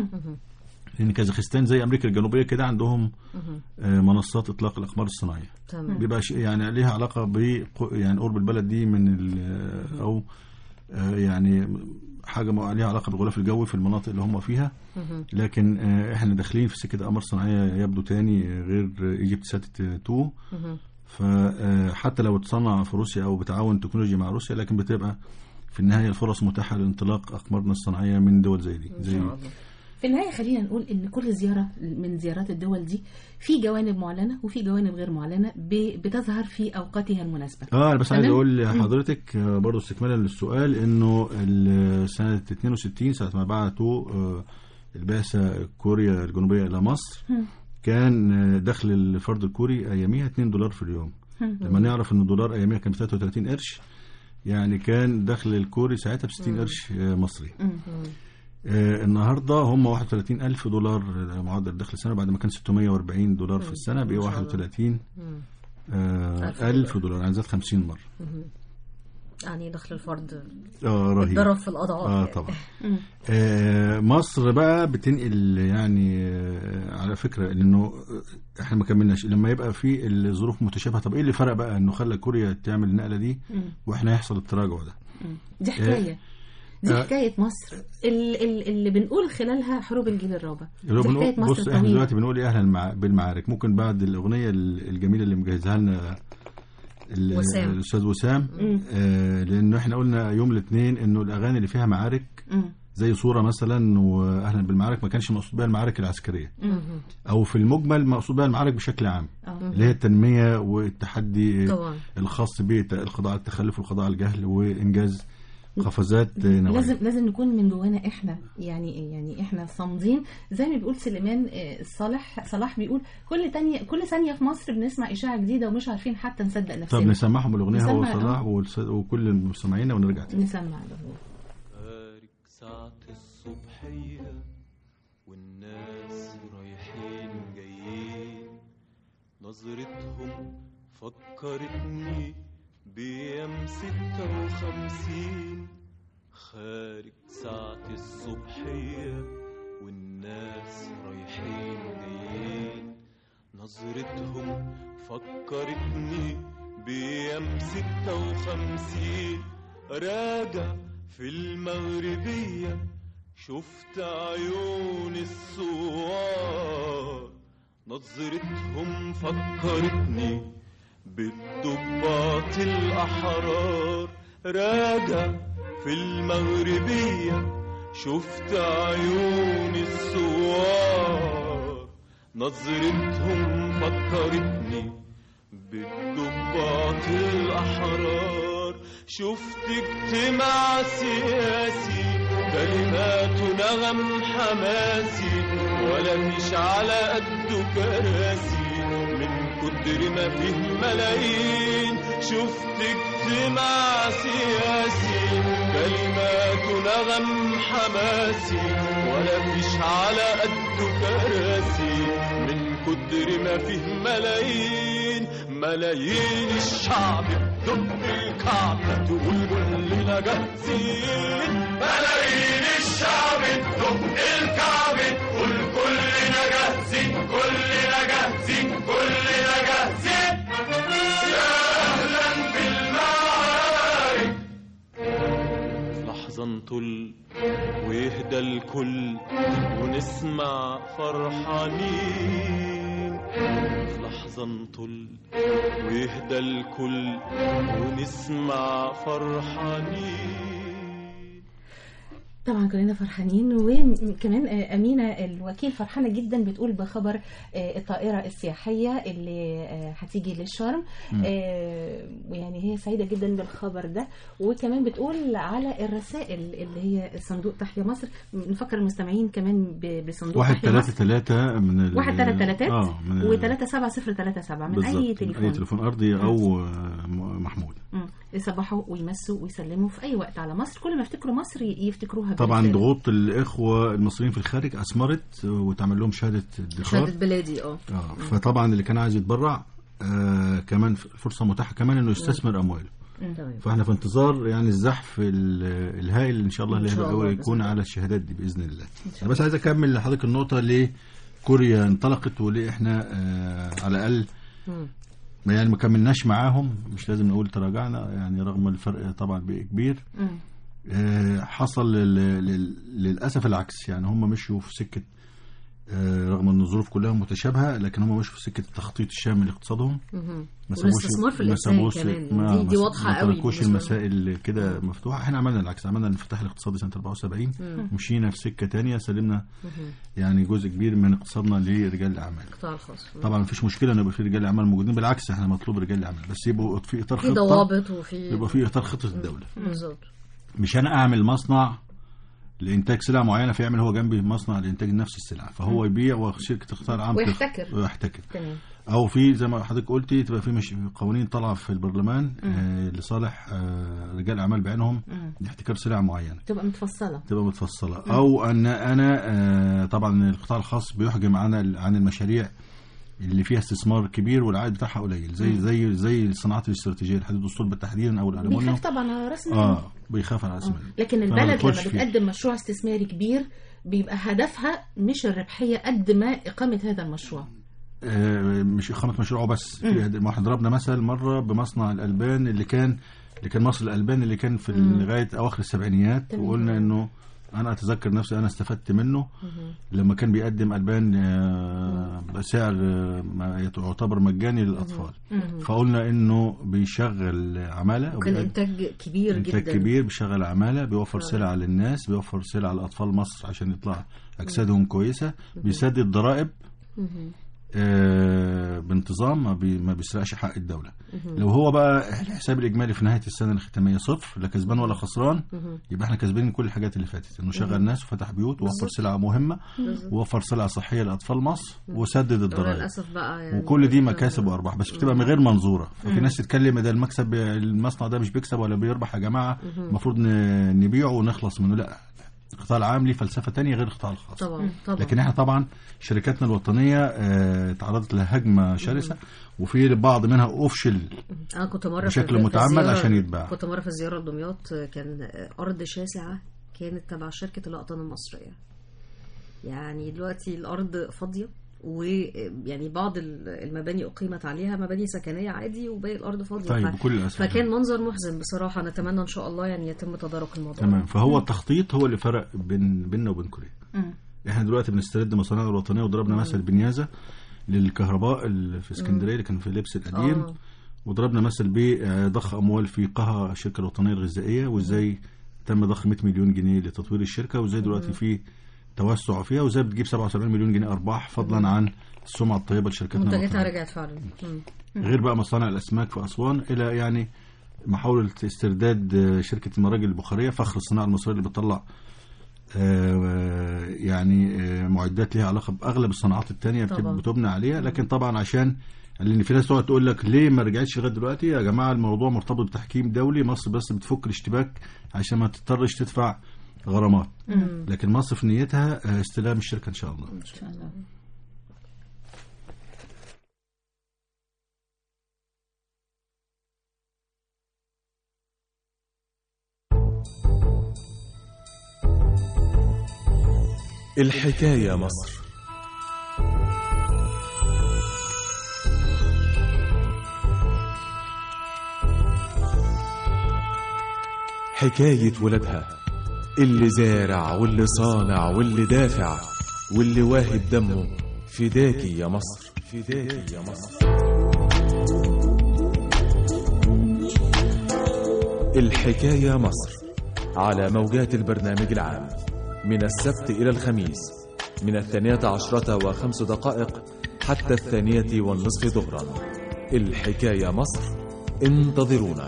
لان كازاخستان زي امريكا الجنوبيه كده عندهم آه، منصات اطلاق الاقمار الصناعيه تمام بيبقى شيء يعني ليها علاقه ب يعني قرب البلد دي من ال- او آه، يعني حاجه م- ليها علاقه بالغلاف الجوي في المناطق اللي هم فيها مهم. لكن آه، احنا داخلين في سكه اقمار صناعيه يبدو تاني آه، غير ايجيبت سات 2 مهم. فحتى لو اتصنع في روسيا او بتعاون تكنولوجي مع روسيا لكن بتبقى في النهايه الفرص متاحه لانطلاق اقمارنا الصناعيه من دول زي دي ان زي شاء الله في النهاية خلينا نقول إن كل زيارة من زيارات الدول دي في جوانب معلنة وفي جوانب غير معلنة ب- بتظهر في أوقاتها المناسبة اه انا بس عايز تمام؟ اقول لحضرتك آه، برضه استكمالا للسؤال انه ال- سنه 62 ساعه ما بعتوا آه، البعثه كوريا الجنوبيه الى مصر كان آه، دخل الفرد الكوري اياميها 2 دولار في اليوم لما نعرف ان الدولار اياميها كان ب 33 قرش يعني كان دخل الكوري ساعتها ب 60 قرش آه، مصري آه، النهارده هم 31 ألف دولار آه، معدل الدخل السنوي بعد ما كان 640 دولار في السنه بقى ما شاء الله. 31 آه، ألف ألف دولار يعني زاد 50 مره يعني دخل الفرد اه رهيب ضرب في الاضعاف اه يعني. طبعا آه مصر بقى بتنقل يعني آه على فكره لانه احنا ما كملناش لما يبقى في الظروف متشابهه طب ايه اللي فرق بقى انه خلى كوريا تعمل النقله دي واحنا يحصل التراجع ده دي حكاية دي آه. حكاية مصر ال- ال- اللي بنقول خلالها حروب الجيل الرابع اللي هو دي بنقول حكاية مصر بص احنا طويلة دلوقتي بنقول ايه اهلا مع بالمعارك ممكن بعد الاغنيه ال- الجميله اللي مجهزها لنا ال- وسام. الاستاذ وسام آه لانه احنا قلنا يوم الاثنين انه الاغاني اللي فيها معارك مم. زي صوره مثلا واهلا بالمعارك ما كانش مقصود بها المعارك العسكريه مم. او في المجمل مقصود بها المعارك بشكل عام آه. اللي هي التنميه والتحدي طبعا الخاص بالقضاء على التخلف والقضاء على الجهل وانجاز قفزات نوعيه لازم لازم نكون من جوانا احنا يعني يعني احنا صامدين زي ما بيقول سليمان آه، صالح صلاح بيقول كل تانية كل ثانيه في مصر بنسمع اشاعه جديده ومش عارفين حتى نصدق طب نفسنا نسمعهم الاغنيه هو نسمع، وصلاح آه. والس- وكل المستمعين ونرجع تاني نسمع الأغنية. خارج ساعة الصبحية والناس رايحين جايين نظرتهم فكرتني بأيام ستة وخمسين خارج ساعة الصبحية والناس رايحين جايين نظرتهم فكرتني بأيام ستة وخمسين راجع في المغربية شفت عيون الثوار نظرتهم فكرتني بالضباط الأحرار راجع في المغربية شفت عيون الثوار نظرتهم فكرتني بالضباط الأحرار شفت اجتماع سياسي كلمات نغم حماسي ولا فيش على قده كراسي من كتر ما فيه ملايين شفت اجتماع سياسي كلمات نغم حماسي ولا فيش على قده كراسي من كتر ما فيه ملايين ملايين الشعب بدق الكعب تقول كلنا جاهزين ملايين الشعب بدق الكعب تقول كلنا جاهزين كلنا جاهزين كلنا جاهزين يا اهلا بالمعارك لحظة نطل ويهدى الكل ونسمع فرحانين في لحظة نطل ويهدى الكل ونسمع فرحانين طبعا كلنا فرحانين وكمان آه، أمينة الوكيل فرحانة جدا بتقول بخبر آه، الطائرة السياحية اللي آه، هتيجي للشرم آه، ويعني هي سعيدة جدا بالخبر ده وكمان بتقول على الرسائل اللي هي صندوق تحيا مصر نفكر المستمعين كمان ب- بصندوق واحد تحيا ثلاثة مصر ثلاثة من ال... واحد ثلاث ثلاثات اه من ال- وثلاثة سبعة صفر ثلاثة سبعة من بالظبط، أي من تليفون أي تليفون أرضي أو آه، م- محمول مم. يصبحوا ويمسوا ويسلموا في أي وقت على مصر كل ما يفتكروا مصر يفتكروها طبعا بالرسالة. ضغوط الإخوة المصريين في الخارج أثمرت وتعمل لهم شهادة ادخار شهادة بلادي اه اه فطبعا اللي كان عايز يتبرع آه كمان فرصة متاحة كمان إنه يستثمر أمواله تمام فاحنا في انتظار يعني الزحف ال- الهائل ان شاء الله إن اللي شاء هيبقى الله يكون بإذن على الشهادات دي باذن الله انا بس عايز اكمل لحضرتك النقطه ليه كوريا انطلقت وليه احنا آه على الاقل مم. ما يعني ما كملناش معاهم مش لازم نقول تراجعنا يعني رغم الفرق طبعا بقى كبير مم. آه حصل لل- لل- للاسف العكس يعني هم مشوا في سكه آه رغم ان الظروف كلها متشابهه لكن هم مشوا في سكه التخطيط الشامل لاقتصادهم مهم. ما والاستثمار في ما الإنسان سابوش كمان ما دي, دي ما- واضحة ما قوي تركوش بالنسبة المسائل كده مفتوحه احنا عملنا العكس عملنا الانفتاح الاقتصادي سنه 74 مشينا في سكه تانية سلمنا يعني جزء كبير من اقتصادنا لرجال الاعمال القطاع الخاص طبعا مفيش مشكله ان يبقى في رجال اعمال موجودين بالعكس احنا مطلوب رجال الاعمال بس يبقوا في اطار في خطه ضوابط وفي يبقى في اطار خطه الدوله بالظبط مش انا اعمل مصنع لانتاج سلعه معينه فيعمل هو جنبي مصنع لانتاج نفس السلعه فهو يبيع وشركه القطاع العام تخ- ويحتكر. ويحتكر تمام او في زي ما حضرتك قلتي تبقى في مش قوانين طالعه في البرلمان آه لصالح آه رجال اعمال بعينهم لاحتكار سلع معينه تبقى متفصلة تبقى متفصله او ان انا آه طبعا القطاع الخاص بيحجم عن ال- عن المشاريع اللي فيها استثمار كبير والعائد بتاعها قليل زي زي زي الصناعات الاستراتيجيه الحديد والصلب تحديدا او الالومنيوم بيخاف طبعا على راس المال اه بيخاف على راس آه. المال لكن فما البلد بيدخلش لما فيه. بتقدم مشروع استثماري كبير بيبقى هدفها مش الربحية قد ما إقامة هذا المشروع آه، مش اقامه مشروع بس في ما احنا ضربنا مثل مره بمصنع الالبان اللي كان اللي كان مصر الالبان اللي كان في لغايه اواخر السبعينيات تمام. وقلنا انه انا اتذكر نفسي انا استفدت منه لما كان بيقدم البان آه، بسعر آه، ما يعتبر مجاني للاطفال فقلنا انه بيشغل عماله كان وبيقدم- انتاج كبير انتاج جدا كبير بيشغل عماله بيوفر سلع للناس بيوفر سلع لاطفال مصر عشان يطلع اجسادهم كويسه بيسدد ضرائب آه بانتظام ما, بي ما بيسرقش حق الدوله لو هو بقى الحساب الاجمالي في نهايه السنه الختاميه صفر لا كسبان ولا خسران يبقى احنا كسبانين كل الحاجات اللي فاتت انه شغل ناس وفتح بيوت ووفر سلع مهمه ووفر سلع صحيه لاطفال مصر وسدد الضرائب للاسف بقى يعني وكل دي مكاسب وارباح بس بتبقى من غير منظوره ففي ناس تتكلم ده المكسب المصنع ده مش بيكسب ولا بيربح يا جماعه المفروض ن- نبيعه ونخلص منه لا القطاع العام ليه فلسفه تانية غير القطاع الخاص طبعا طبعا لكن احنا طبعا شركاتنا الوطنيه آه، تعرضت لهجمه شرسه وفي البعض منها افشل انا كنت مره بشكل في- في متعمد الزيارة- عشان يتباع. كنت مره في الزياره لدمياط كان ارض شاسعه كانت تبع شركه الاقطان المصريه يعني دلوقتي الارض فاضيه ويعني بعض ال- المباني اقيمت عليها مباني سكنيه عادي وباقي الارض فاضيه طيب ف- بكل الاسف فكان منظر محزن بصراحه نتمنى ان شاء الله يعني يتم تدارك الموضوع تمام فهو التخطيط هو اللي فرق بين بيننا وبين كوريا احنا دلوقتي بنسترد مصانعنا الوطنيه وضربنا مثل بنيازه للكهرباء اللي في اسكندريه اللي كان في لبس القديم آه. وضربنا مثل بضخ اموال في قها الشركه الوطنيه الغذائيه وازاي تم ضخ 100 مليون جنيه لتطوير الشركه وازاي دلوقتي في توسع فيها وازاي بتجيب 77 مليون جنيه ارباح فضلا عن السمعه الطيبه لشركتنا منتجاتها الوطنيه رجعت فعلا مم. غير بقى مصانع الاسماك في اسوان الى يعني محاوله استرداد آه، شركه المراجل البخاريه فخر الصناعه المصريه اللي بتطلع آه، يعني آه، معدات ليها علاقه باغلب الصناعات التانية بت- طبعا. بتبنى عليها لكن طبعا عشان لان في ناس تقعد تقول لك ليه ما رجعتش لغايه دلوقتي يا جماعه الموضوع مرتبط بتحكيم دولي مصر بس بتفك الاشتباك عشان ما تضطرش تدفع غرامات لكن مصر في نيتها آه، استلام الشركه ان شاء الله ان شاء الله الحكاية مصر حكاية ولادها اللي زارع واللي صانع واللي دافع واللي واهب دمه فداكي يا مصر فداكي يا مصر الحكاية مصر على موجات البرنامج العام من السبت إلى الخميس من الثانية عشرة وخمس دقائق حتى الثانية والنصف ظهرا الحكاية مصر انتظرونا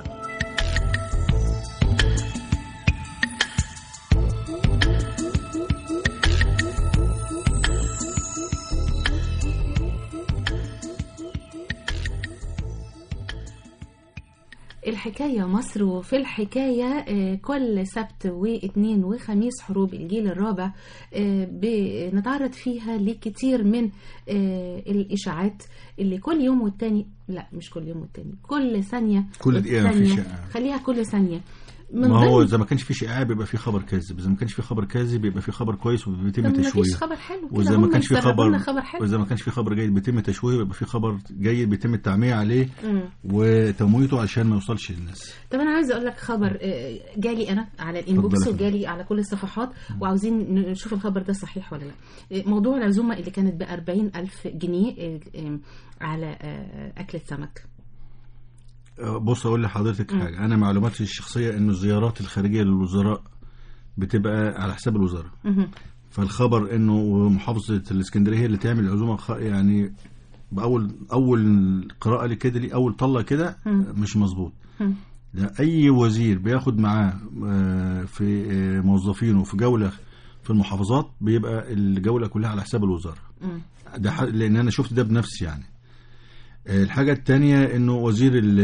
الحكاية مصر وفي الحكاية آه، كل سبت واثنين وخميس حروب الجيل الرابع آه، بنتعرض فيها لكتير من آه، الإشاعات اللي كل يوم والتاني لا مش كل يوم والتاني كل ثانية كل دقيقة في والثانية. شائع. خليها كل ثانية من ما هو ضمن- اذا ما كانش في شائعه بيبقى في خبر كاذب اذا ما كانش في خبر كاذب بيبقى في خبر كويس وبيتم طب ما تشويه فيش خبر حلو كده واذا ما هم كانش في يسربوا خبر لنا خبر حلو واذا ما كانش في خبر جيد بيتم تشويه يبقى في خبر جيد بيتم التعمية عليه مم. وتمويته عشان ما يوصلش للناس طب انا عايزه اقول لك خبر آه، جالي انا على الانبوكس اتفضل يا فندم. وجالي على كل الصفحات وعاوزين نشوف الخبر ده صحيح ولا لا آه، موضوع العزومه اللي كانت ب 40 الف جنيه آه، آه، على آه، اكله سمك أه، بص اقول لحضرتك حاجه انا معلوماتي الشخصيه انه الزيارات الخارجيه للوزراء بتبقى على حساب الوزاره مهم. فالخبر انه محافظه الاسكندريه هي اللي تعمل العزومه خ- يعني باول اول قراءه لي كده لي اول طله كده مش مظبوط مم. لا، اي وزير بياخد معاه آه، في آه، موظفينه في جوله في المحافظات بيبقى الجوله كلها على حساب الوزاره مم. ده ح- لان انا شفت ده بنفسي يعني آه، الحاجه الثانيه انه وزير ال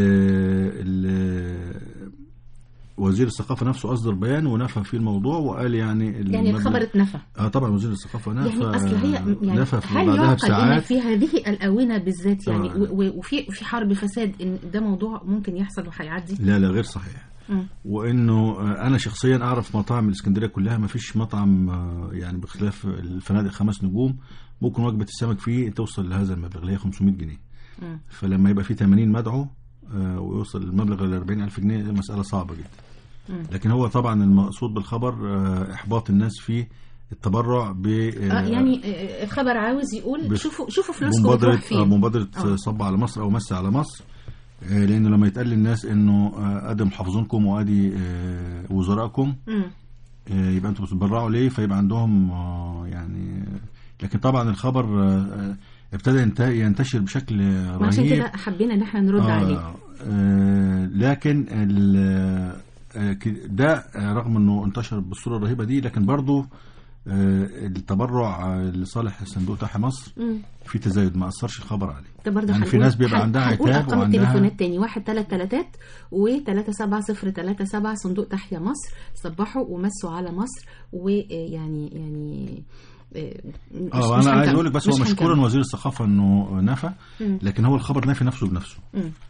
ال وزير الثقافه نفسه اصدر بيان ونفى فيه الموضوع وقال يعني يعني المبلغ- الخبر اتنفى اه طبعا وزير الثقافه نفى يعني اصل هي يعني نفى في هل بعدها يعقل ان بساعات في هذه الاونه بالذات يعني طبعاً. و- و- وفي في حرب فساد ان ده موضوع ممكن يحصل وهيعدي لا لا غير صحيح مم. وانه آه، انا شخصيا اعرف مطاعم الاسكندريه كلها ما فيش مطعم آه، يعني بخلاف الفنادق خمس نجوم ممكن وجبه السمك فيه توصل لهذا المبلغ اللي هي 500 جنيه مم. فلما يبقى فيه 80 مدعو آه، ويوصل المبلغ ل 40000 جنيه دي مساله صعبه جدا مم. لكن هو طبعا المقصود بالخبر آه، احباط الناس في التبرع ب آه يعني آه، الخبر عاوز يقول بس- شوفوا شوفوا فلوسكم مبادرة بتروح فين آه، مبادرة آه. صب على مصر أو مس على مصر آه، لأن لما يتقال للناس إنه آه، أدي محافظينكم وأدي آه، وزرائكم مم. آه، يبقى أنتوا بتتبرعوا ليه فيبقى عندهم آه، يعني لكن طبعا الخبر آه، آه، ابتدى ينت- ينتشر بشكل ما عشان رهيب كده حبينا ان احنا نرد آه، عليه آه، لكن ال- آه، ك- ده آه، رغم انه انتشر بالصوره الرهيبه دي لكن برضه آه، التبرع آه، لصالح صندوق تحيا مصر مم. في تزايد ما اثرش الخبر عليه ده برضه يعني في هنقول- ناس بيبقى هن- عندها هنقول عتاب ارقام وعندها التليفونات تاني واحد تلات تلاتات وتلاتة سبعة صفر تلاتة سبعة صندوق تحيا مصر صبحوا ومسوا على مصر ويعني يعني آه، مش- اه مش انا عايز هنكمل. اقول لك بس هو مش مشكورا هنكمل. وزير الثقافه انه نفى مم. لكن هو الخبر نافي نفسه بنفسه مم. آه،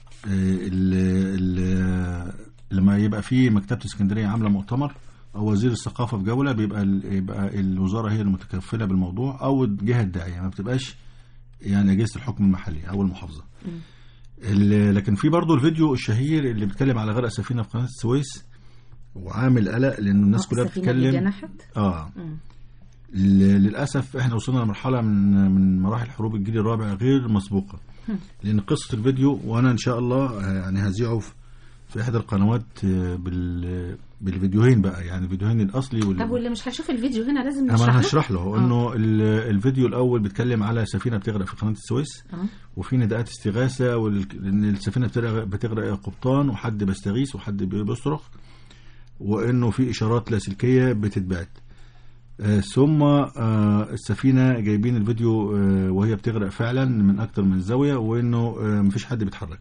ال- ال- لما يبقى في مكتبه اسكندريه عامله مؤتمر او وزير الثقافه في جوله بيبقى ال- يبقى الوزاره هي المتكفله بالموضوع او الجهه الداعيه ما بتبقاش يعني اجهزه الحكم المحلي او المحافظه مم. ال- لكن في برضه الفيديو الشهير اللي بيتكلم على غرق سفينه في قناه السويس وعامل قلق لان الناس آه، كلها السفينة اللي بتتكلم جنحت اه مم. ل- للاسف احنا وصلنا لمرحله من من مراحل حروب الجيل الرابع غير مسبوقه هم. لان قصه الفيديو وانا ان شاء الله آه، يعني هذيعه في- في احدى القنوات آه، بال بالفيديوهين بقى يعني الفيديوهين الاصلي وال... طب واللي مش هيشوف الفيديو هنا لازم أما نشرح انا له هشرح له آه. انه ال- الفيديو الاول بيتكلم على سفينه بتغرق في قناه السويس آه. وفي نداءات استغاثه وال- لان السفينه بتغرق بتغرق يا قبطان وحد بيستغيث وحد بيصرخ وانه في اشارات لاسلكيه بتتبعت آه، ثم آه، السفينه جايبين الفيديو آه، وهي بتغرق فعلا من اكتر من زاويه وانه آه، مفيش حد بيتحرك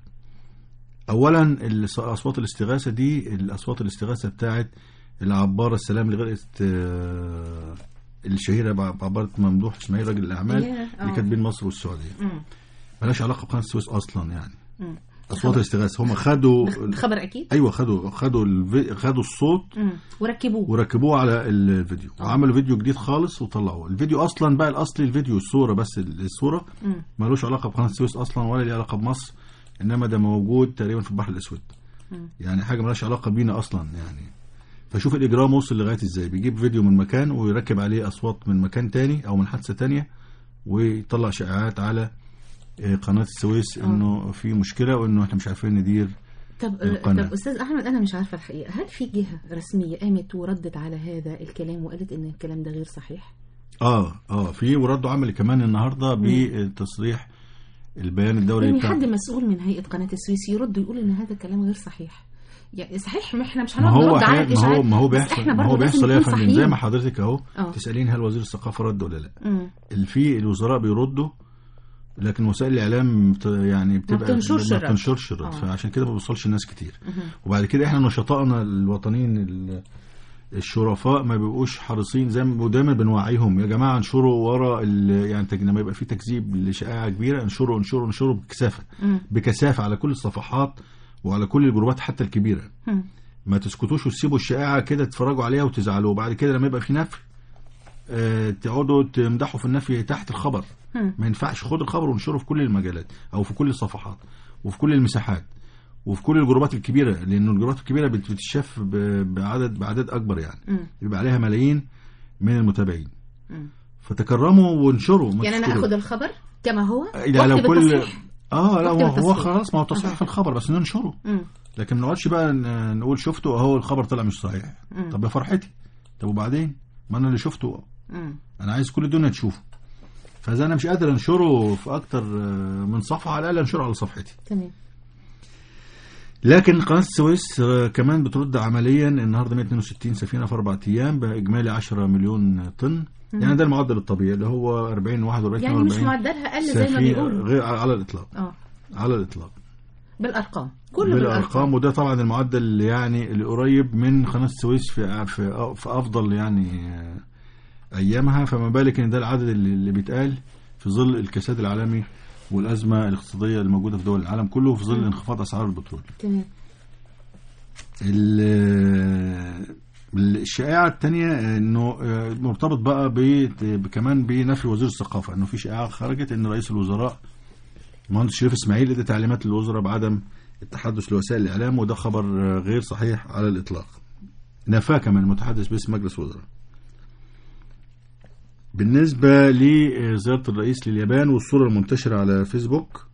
اولا الص- اصوات الاستغاثه دي الاصوات الاستغاثه بتاعت العباره السلام اللي غرقت آه، الشهيره بع- بعباره ممدوح اسماعيل راجل الاعمال ياه، آه. اللي كانت بين مصر والسعوديه مم. ملهاش علاقه بقناه السويس اصلا يعني مم. اصوات الاستغاثه هم خدوا ده خبر اكيد ايوه خدوا خدوا الفي... خدوا الصوت مم. وركبوه وركبوه على الفيديو وعملوا فيديو جديد خالص وطلعوه الفيديو اصلا بقى الاصلي الفيديو الصوره بس الصوره مم. ملوش علاقه بقناه السويس اصلا ولا ليه علاقه بمصر انما ده موجود تقريبا في البحر الاسود مم. يعني حاجه ملهاش علاقه بينا اصلا يعني فشوف الاجرام وصل لغايه ازاي بيجيب فيديو من مكان ويركب عليه اصوات من مكان تاني او من حادثه تانية ويطلع شائعات على آه، قناه السويس انه في مشكله وانه احنا مش عارفين ندير طب القناة. طب استاذ احمد انا مش عارفه الحقيقه هل في جهه رسميه قامت وردت على هذا الكلام وقالت ان الكلام ده غير صحيح اه اه في وردوا عمل كمان النهارده بتصريح البيان الدوري يعني بتاع حد مسؤول من هيئه قناه السويس يرد ويقول ان هذا الكلام غير صحيح يعني صحيح ما احنا مش ما هنقعد هو نرد على حي- ما هو الاشاعات ما هو بس بيحصل احنا ما هو برضه لازم بيحصل يا نكون فندم زي صحيين ما حضرتك اهو آه. تسالين هل وزير الثقافه رد ولا لا مم. في الوزراء بيردوا لكن وسائل الاعلام بت يعني بتبقى بتنشرش ما الرد. بتنشرش الرد آه. فعشان كده ما بيوصلش الناس كتير مهم. وبعد كده احنا نشطائنا الوطنيين ال- الشرفاء ما بيبقوش حريصين زي ما دايما بنوعيهم يا جماعه انشروا ورا ال- يعني تج- لما يبقى في تكذيب لشائعه كبيره انشروا انشروا انشروا بكثافه مم. بكثافه على كل الصفحات وعلى كل الجروبات حتى الكبيره مم. ما تسكتوش وتسيبوا الشائعه كده تتفرجوا عليها وتزعلوا وبعد كده لما يبقى في نفي آه، تقعدوا تمدحوا في النفي تحت الخبر مم. ما ينفعش خد الخبر وانشره في كل المجالات او في كل الصفحات وفي كل المساحات وفي كل الجروبات الكبيره لان الجروبات الكبيره بت- بتتشاف ب- بعدد بعدد اكبر يعني مم. يبقى عليها ملايين من المتابعين مم. فتكرموا وانشروا ما يعني انا تسكتوا. اخد الخبر كما هو لا لو واكتب كل التصحيح. اه لا واكتب هو هو التصحيح. خلاص ما هو تصحيح في الخبر بس ننشره مم. لكن ما نقعدش بقى ن- نقول شفته اهو الخبر طلع مش صحيح مم. طب يا فرحتي طب وبعدين ما انا اللي شفته مم. انا عايز كل الدنيا تشوفه فاذا انا مش قادر انشره في اكتر آه، من صفحه على الاقل انشره على صفحتي تمام لكن قناه السويس آه، كمان بترد عمليا النهارده 162 سفينه في اربع ايام باجمالي 10 مليون طن مم. يعني ده المعدل الطبيعي اللي هو 40 41 يعني مش 42 معدلها قل زي ما سفينة بيقولوا غير على الاطلاق اه على الاطلاق بالارقام كله بالارقام بالارقام وده طبعا المعدل اللي يعني اللي قريب من قناه السويس في في, في افضل يعني آه، ايامها فما بالك ان ده العدد اللي, اللي بيتقال في ظل الكساد العالمي والازمه الاقتصاديه اللي موجوده في دول العالم كله وفي ظل مم. انخفاض اسعار البترول. تمام ال- الشائعه الثانيه انه آه، مرتبط بقى ب- كمان بنفي وزير الثقافه انه في شائعه خرجت ان رئيس الوزراء المهندس شريف اسماعيل ادى تعليمات للوزراء بعدم التحدث لوسائل الاعلام وده خبر آه، غير صحيح على الاطلاق نفاه كمان المتحدث باسم مجلس الوزراء بالنسبة لزيارة الرئيس لليابان والصورة المنتشرة على فيسبوك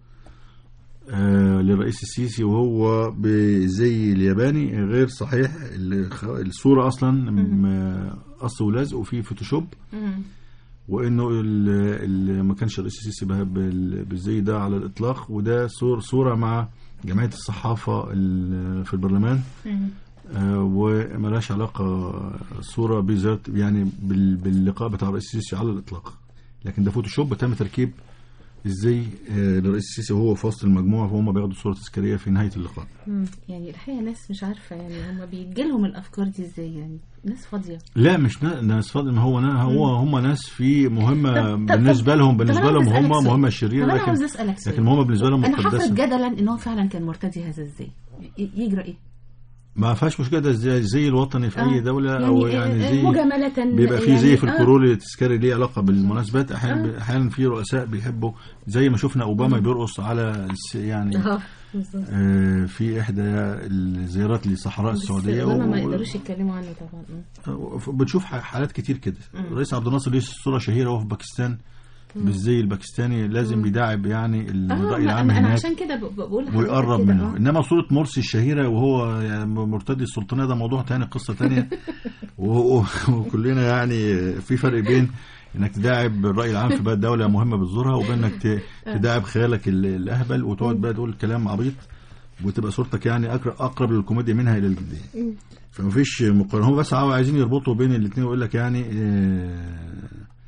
آه، للرئيس السيسي وهو بزي الياباني غير صحيح الخ- الصورة أصلا م- قص ولزق وفيه فوتوشوب وانه ال- ال- ما كانش الرئيس السيسي به- بال- بالزي ده على الاطلاق وده صور صوره مع جمعيه الصحافه ال- في البرلمان آه، وملهاش علاقه صوره بزياره يعني بال- باللقاء بتاع الرئيس السيسي على الاطلاق لكن ده فوتوشوب تم تركيب ازاي آه، الرئيس السيسي وهو في وسط المجموعه فهم بياخدوا صوره تذكاريه في نهايه اللقاء مم. يعني الحقيقه ناس مش عارفه يعني هم بيجيلهم الافكار دي ازاي يعني ناس فاضيه لا مش نا- ناس فاضل ما هو نا هو هم ناس في مهمه طب- طب- بالنسبه لهم طب بالنسبه أنا لهم عاوز أسألك هم سؤال. مهمه طب شريره انا لكن عاوز اسالك سؤال لكن هم بالنسبه لهم انا حفرض مقدسه جدلا ان هو فعلا كان مرتدي هذا ازاي ي- يجرى ايه ما فيهاش مشكله ده زي زي الوطني في اي آه. دوله او يعني، يعني آه، زي مجاملة بيبقى في يعني، زي في آه. الكرول تذكاري ليه علاقه بالمناسبات آه. احيانا احيانا في رؤساء بيحبوا زي ما شفنا اوباما بيرقص على الس- يعني اه بالظبط آه، في احدى الزيارات لصحراء بس السعوديه أوباما ما و- يقدروش يتكلموا عنه طبعا مم. بنشوف ح- حالات كتير كده مم. الرئيس عبد الناصر ليه صوره شهيره وهو في باكستان بالزي الباكستاني لازم يداعب يعني اه الراي ما- العام انا هناك عشان كده ب- بقول لحضرتك ويقرب كده، منه آه. انما صوره مرسي الشهيره وهو يعني مرتدي السلطانيه ده موضوع تاني قصه تانية و- و- وكلنا يعني في فرق بين انك تداعب الراي العام في بلد دوله مهمه بتزورها وبين انك ت- تداعب خيالك ال- الاهبل وتقعد بقى تقول كلام عبيط وتبقى صورتك يعني اقرب اقرب للكوميديا منها الى الجديه فمفيش مقارنه هم بس عاو- عايزين يربطوا بين الاثنين ويقول لك يعني آه،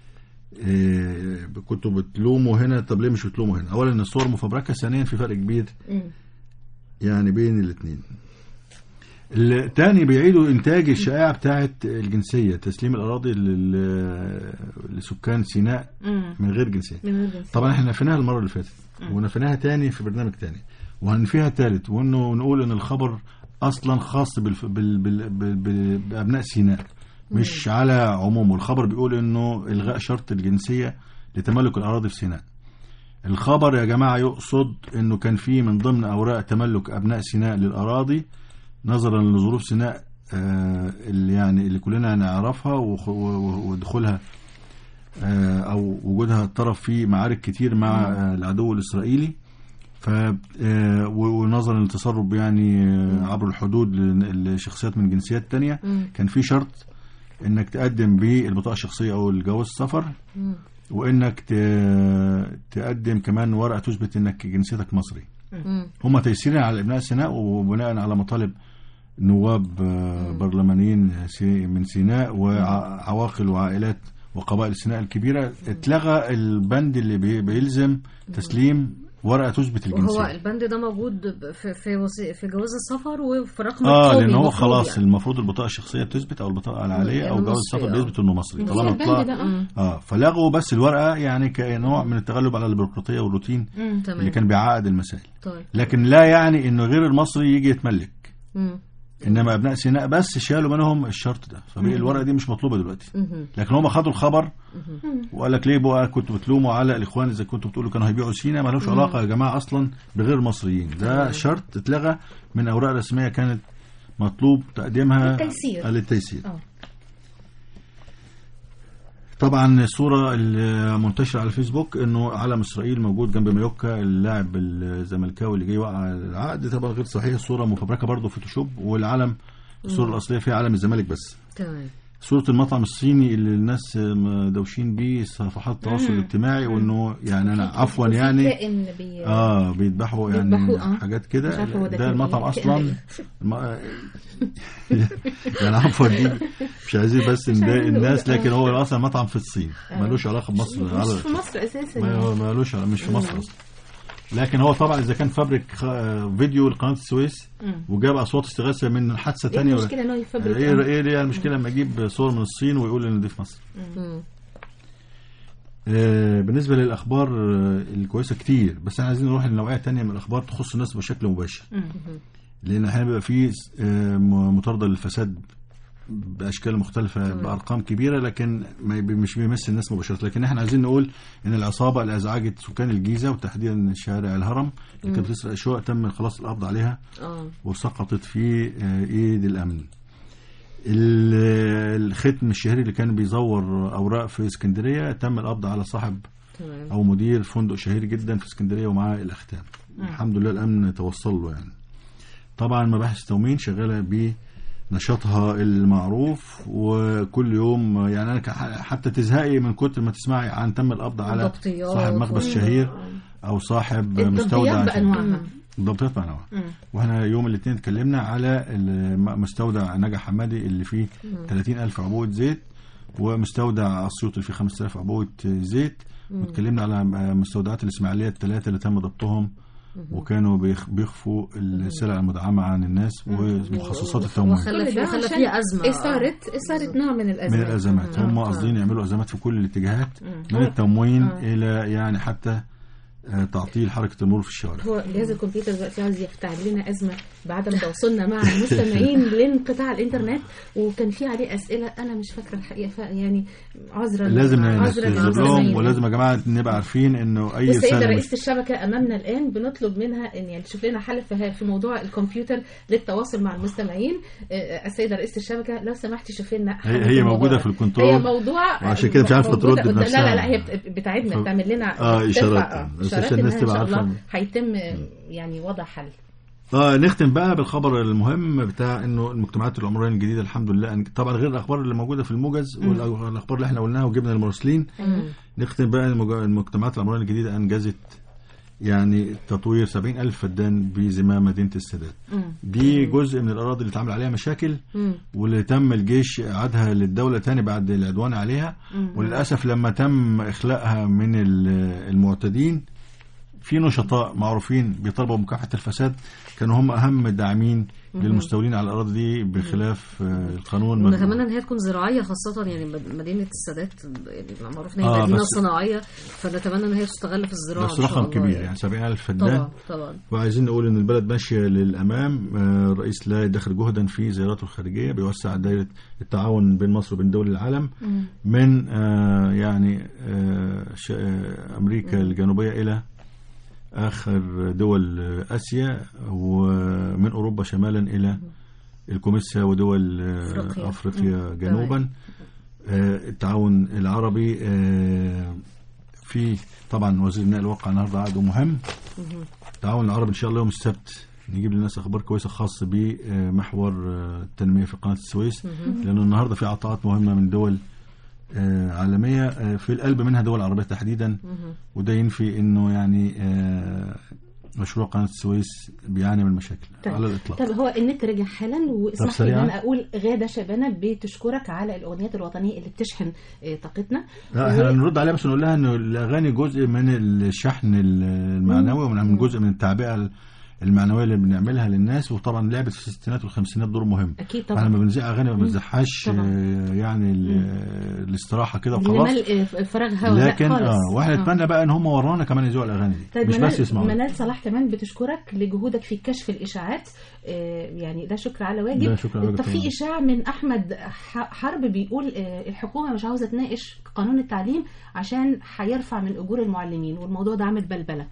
آه، كنتوا بتلوموا هنا طب ليه مش بتلوموا هنا اولا الصور مفبركه ثانيا في فرق كبير مم. يعني بين الاثنين الثاني بيعيدوا انتاج الشائعه بتاعه الجنسيه تسليم الاراضي لل- لسكان سيناء مم. من غير جنسيه من غير جنسية. طبعا احنا نفيناها المره اللي فاتت ونفيناها تاني في برنامج تاني وهنفيها تالت وانه نقول ان الخبر اصلا خاص بالف... بال... بال... بال... بال... بابناء سيناء مش على عمومه الخبر بيقول انه الغاء شرط الجنسيه لتملك الاراضي في سيناء الخبر يا جماعه يقصد انه كان في من ضمن اوراق تملك ابناء سيناء للاراضي نظرا لظروف سيناء آه اللي يعني اللي كلنا نعرفها وخ- و- ودخولها آه، او وجودها الطرف في معارك كتير مع آه، العدو الاسرائيلي ف آه، و- ونظرا للتسرب يعني آه، عبر الحدود ل- لشخصيات من جنسيات تانية مم. كان في شرط انك تقدم بالبطاقه الشخصيه او الجواز السفر مم. وانك ت- تقدم كمان ورقه تثبت انك جنسيتك مصري مم. هم تيسيرا على ابناء سيناء وبناء على مطالب نواب آه، برلمانيين سي- من سيناء وعواقل وعائلات وقبائل سيناء الكبيره اتلغى البند اللي بي- بيلزم تسليم ورقه تثبت وهو الجنسيه البند ده موجود في في وسي... في جواز السفر وفي رقم اه القومي لان هو المفروض خلاص يعني. المفروض البطاقه الشخصيه بتثبت او البطاقه العاليه يعني او جواز مصري، السفر آه. بيثبت انه مصري بس طالما البند طلع ده اه اه فلغوا بس الورقه يعني كنوع من التغلب على البيروقراطيه والروتين مم. اللي تمام كان بيعقد المسائل طيب لكن لا يعني انه غير المصري يجي يتملك مم. انما ابناء سيناء بس شالوا منهم الشرط ده فبقي الورقه دي مش مطلوبه دلوقتي مهم. لكن هم خدوا الخبر وقال لك ليه بقى كنتوا بتلوموا على الاخوان اذا كنتوا بتقولوا كانوا هيبيعوا سيناء ما لهمش علاقه يا جماعه اصلا بغير مصريين ده شرط اتلغى من اوراق رسميه كانت مطلوب تقديمها للتيسير. آه، للتيسير اه طبعا الصورة المنتشرة على الفيسبوك انه علم اسرائيل موجود جنب مايوكا اللاعب الزملكاوي اللي جاي يوقع العقد طبعا غير صحيح الصورة مفبركة برضه فوتوشوب والعلم الصورة الأصلية فيها علم الزمالك بس تمام صورة المطعم الصيني اللي الناس دوشين بيه صفحات التواصل الاجتماعي وانه يعني انا عفوا وفي يعني كائن بي... اه بيذبحوا يعني بيذبحوه، آه. حاجات مش كده عارفة هو ده ده كان المطعم إيه. اصلا كائن الم- يعني عفوا دي مش عايزين بس نضايق عايزين الناس نقول- لكن هو اصلا مطعم في الصين آه. ملوش علاقه بمصر مش على في مصر اساسا ما يعني. ملوش مش في مصر اصلا لكن هو طبعا اذا كان فابريك خ- فيديو لقناه السويس مم. وجاب اصوات استغاثه من حادثه ايه ثانيه المشكله ان هو يفبرك ايه ايه ليه المشكله لما اجيب صور من الصين ويقول ان دي في مصر مم. آه، بالنسبه للاخبار آه، الكويسه كتير بس احنا عايزين نروح لنوعيه تانية من الاخبار تخص الناس بشكل مباشر مم. لان احيانا بيبقى فيه آه، م- مطارده للفساد باشكال مختلفه بارقام كبيره لكن ما يب- مش بيمس الناس مباشره لكن احنا عايزين نقول ان العصابه اللي ازعجت سكان الجيزه وتحديدا شارع الهرم اللي كانت بتسرق الشقق تم خلاص القبض عليها اه وسقطت في آه، ايد الامن ال- الختم الشهري اللي كان بيزور اوراق في اسكندريه تم القبض على صاحب تمام او مدير فندق شهير جدا في اسكندريه ومعاه الاختام الحمد لله الامن توصل له يعني طبعا مباحث التومين شغاله بنشاطها المعروف وكل يوم يعني انا ك- حتى تزهقي من كتر ما تسمعي عن تم القبض على ضبطيات صاحب مخبز و- شهير او صاحب الضبطيات مستودع بانواعها الضبطيات بانواعها واحنا يوم الاثنين اتكلمنا على الم- مستودع نجا حمادي اللي فيه 30 ألف عبوة زيت ومستودع اسيوط اللي فيه 5000 عبوة زيت واتكلمنا على مستودعات الاسماعيليه الثلاثه اللي تم ضبطهم وكانوا بيخ- بيخفوا السلع المدعمه عن الناس ومخصصات التموين وخلى في وخلى عشان فيها ازمه اثاره اثاره نوع من الازمات من الازمات هم قاصدين يعملوا ازمات في كل الاتجاهات من التموين الى يعني حتى آه، تعطيل حركه المرور في الشوارع هو جهاز الكمبيوتر دلوقتي عايز يفتعل لنا ازمه بعدم تواصلنا مع المستمعين لانقطاع الانترنت وكان في عليه اسئله انا مش فاكره الحقيقه ف- يعني عذرا لازم عذرا ننفذ لهم للمستمعين. ولازم يا جماعه نبقى عارفين انه اي والسيدة رساله رئيسة الشبكة أمامنا الآن بنطلب منها إن يعني تشوف لنا حل في في موضوع الكمبيوتر للتواصل مع المستمعين آه، السيدة رئيسة الشبكة لو سمحتي شوفي لنا حل هي- في هي الموضوع موجودة ده. في الكنترول، هي موضوع وعشان كده مش عارفة موجودة ترد قدام- بنفسها. لا لا لا هي بت- بتاعتنا ف- بتعمل لنا آه، بترفع- إشارات. آه، بس إشارات عشان الناس إنها إن تبقى شاء الله عارفة. هيتم آه، يعني وضع حل اه نختم بقى بالخبر المهم بتاع انه المجتمعات العمرانيه الجديده الحمد لله أن- طبعا غير الاخبار اللي موجوده في الموجز والاخبار اللي احنا قلناها وجبنا المراسلين نختم بقى المج- المجتمعات العمرانيه الجديده انجزت يعني تطوير 70 ألف فدان بزمام مدينة السادات دي جزء من الأراضي اللي اتعمل عليها مشاكل واللي تم الجيش إعادها للدولة تاني بعد العدوان عليها وللأسف لما تم إخلاءها من ال- المعتدين في نشطاء معروفين بيطالبوا بمكافحة الفساد كانوا هم أهم الداعمين للمستولين على الأراضي دي بخلاف آه، القانون ونتمنى ان هي تكون زراعيه خاصه يعني مد- مدينه السادات يعني معروف ان هي آه، مدينه بس- صناعيه فنتمنى ان هي تستغل في الزراعه بس إن شاء رقم الله كبير يعني 70 ألف فدان طبعا طبعا وعايزين نقول ان البلد ماشيه للامام آه، الرئيس لا يدخر جهدا في زياراته الخارجيه بيوسع دائره التعاون بين مصر وبين دول العالم من آه، يعني آه، ش- آه، امريكا الجنوبيه الى اخر دول آه، اسيا ومن اوروبا شمالا الى الكوميسا ودول آه، أفريقيا. افريقيا مم. جنوبا آه، التعاون العربي آه، في طبعا وزير النقل وقع النهارده عقد مهم التعاون العربي ان شاء الله يوم السبت نجيب للناس اخبار كويسه خاصه بمحور آه، التنميه في قناه السويس لانه النهارده في عطاءات مهمه من دول آه، عالميه آه، في القلب منها دول عربيه تحديدا وده ينفي انه يعني آه، مشروع قناه السويس بيعاني من مشاكل طيب. على الاطلاق طب هو النت رجع حالا واسمح لي سريعاً. ان انا اقول غاده شبانه بتشكرك على الاغنيات الوطنيه اللي بتشحن آه، طاقتنا لا احنا نرد عليها بس نقول لها انه الاغاني جزء من الشحن المعنوي ومن جزء من التعبئه المعنويه اللي بنعملها للناس وطبعا لعبه في الستينات والخمسينات دور مهم اكيد احنا لما طبعا بنذيع اغاني ما بنذيعهاش طبعا. آه، يعني ال- الاستراحه كده وخلاص لملء آه، فراغ هوا لكن لا خالص اه واحنا آه. نتمنى بقى ان هم ورانا كمان يذيعوا الاغاني دي طيب مش بس يسمعوا منال صلاح كمان بتشكرك لجهودك في كشف الاشاعات آه، يعني ده شكر على واجب ده شكر على واجب طب في طبعاً. اشاعه من احمد ح- حرب بيقول آه، الحكومه مش عاوزه تناقش قانون التعليم عشان هيرفع من اجور المعلمين والموضوع ده عامل بلبله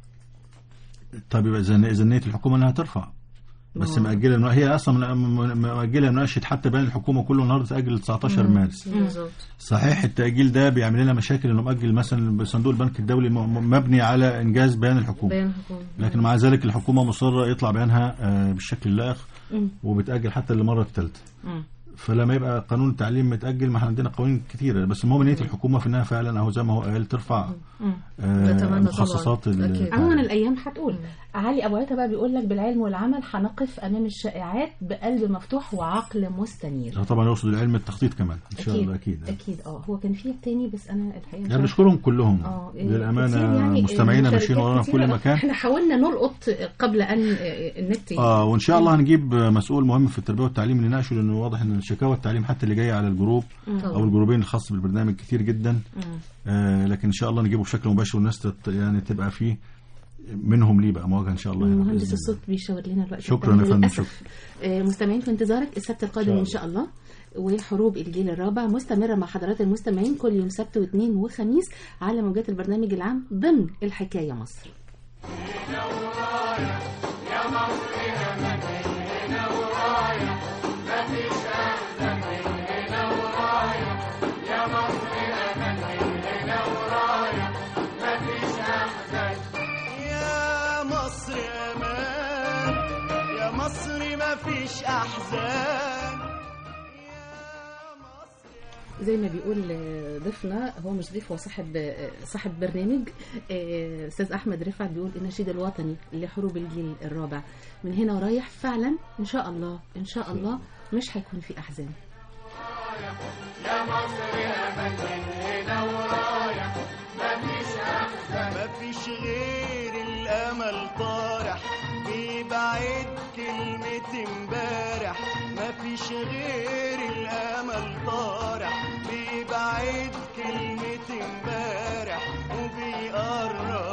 طب يبقى اذا اذا نيه الحكومه انها ترفع بس آه. مأجلة إنه هي أصلا م- م- مأجلة مناقشة حتى بين الحكومة كله النهارده تأجل ل 19 مارس بالظبط صحيح التأجيل ده بيعمل لنا مشاكل إنه مأجل مثلا صندوق البنك الدولي م- م- مبني على إنجاز بيان الحكومة بيان حكومي لكن مع ذلك الحكومة مصرة يطلع بيانها آه، بالشكل اللائق مم. وبتأجل حتى للمرة الثالثة مم. فلما يبقى قانون التعليم متأجل ما احنا عندنا قوانين كتيرة بس المهم نية الحكومة في انها فعلا اهو زي ما هو قال ترفع مم. آه، نتمنى طبعاً. مخصصات ال- أكيد. عموما الايام هتقول علي ابو عيطه بقى بيقول لك بالعلم والعمل هنقف امام الشائعات بقلب مفتوح وعقل مستنير آه، طبعا يقصد العلم التخطيط كمان ان شاء الله اكيد اكيد اه هو كان فيه تاني بس انا الحقيقه مش يعني عارفة. بنشكرهم كلهم اه إيه، للامانه كتير يعني مستمعينا مشاركات ماشيين ورانا في كتيرة. كل مكان احنا حاولنا نلقط قبل ان آه، النت ي- اه وان شاء الله هنجيب مسؤول مهم في التربيه والتعليم نناقشه لانه واضح ان شكاوى التعليم حتى اللي جايه على الجروب او الجروبين الخاص بالبرنامج كتير جدا مم. آه لكن ان شاء الله نجيبه بشكل مباشر والناس تت يعني تبقى فيه منهم ليه بقى مواجهه ان شاء الله هنا مهندس بإذن الله. الصوت بيشاور لنا الوقت شكراً انتهى يا فندم، للأسف. آه، مستمعين في انتظارك السبت القادم شاء ان شاء الله وحروب الجيل الرابع مستمرة مع حضرات المستمعين كل يوم سبت واثنين وخميس على موجات البرنامج العام ضمن الحكاية مصر يا مصر امان يا مصر ما فيش احزان زي ما بيقول آه، ضيفنا هو مش ضيف هو صاحب آه، صاحب برنامج آه، استاذ احمد رفعت بيقول النشيد الوطني لحروب الجيل الرابع من هنا ورايح فعلا ان شاء الله ان شاء الله مش هيكون في احزان يا مصر امان من هنا ورايح مفيش احزان مفيش غير الامل طارح بيبعد كلمة امبارح مفيش غير الامل طارح بيبعد كلمة امبارح وبيقرب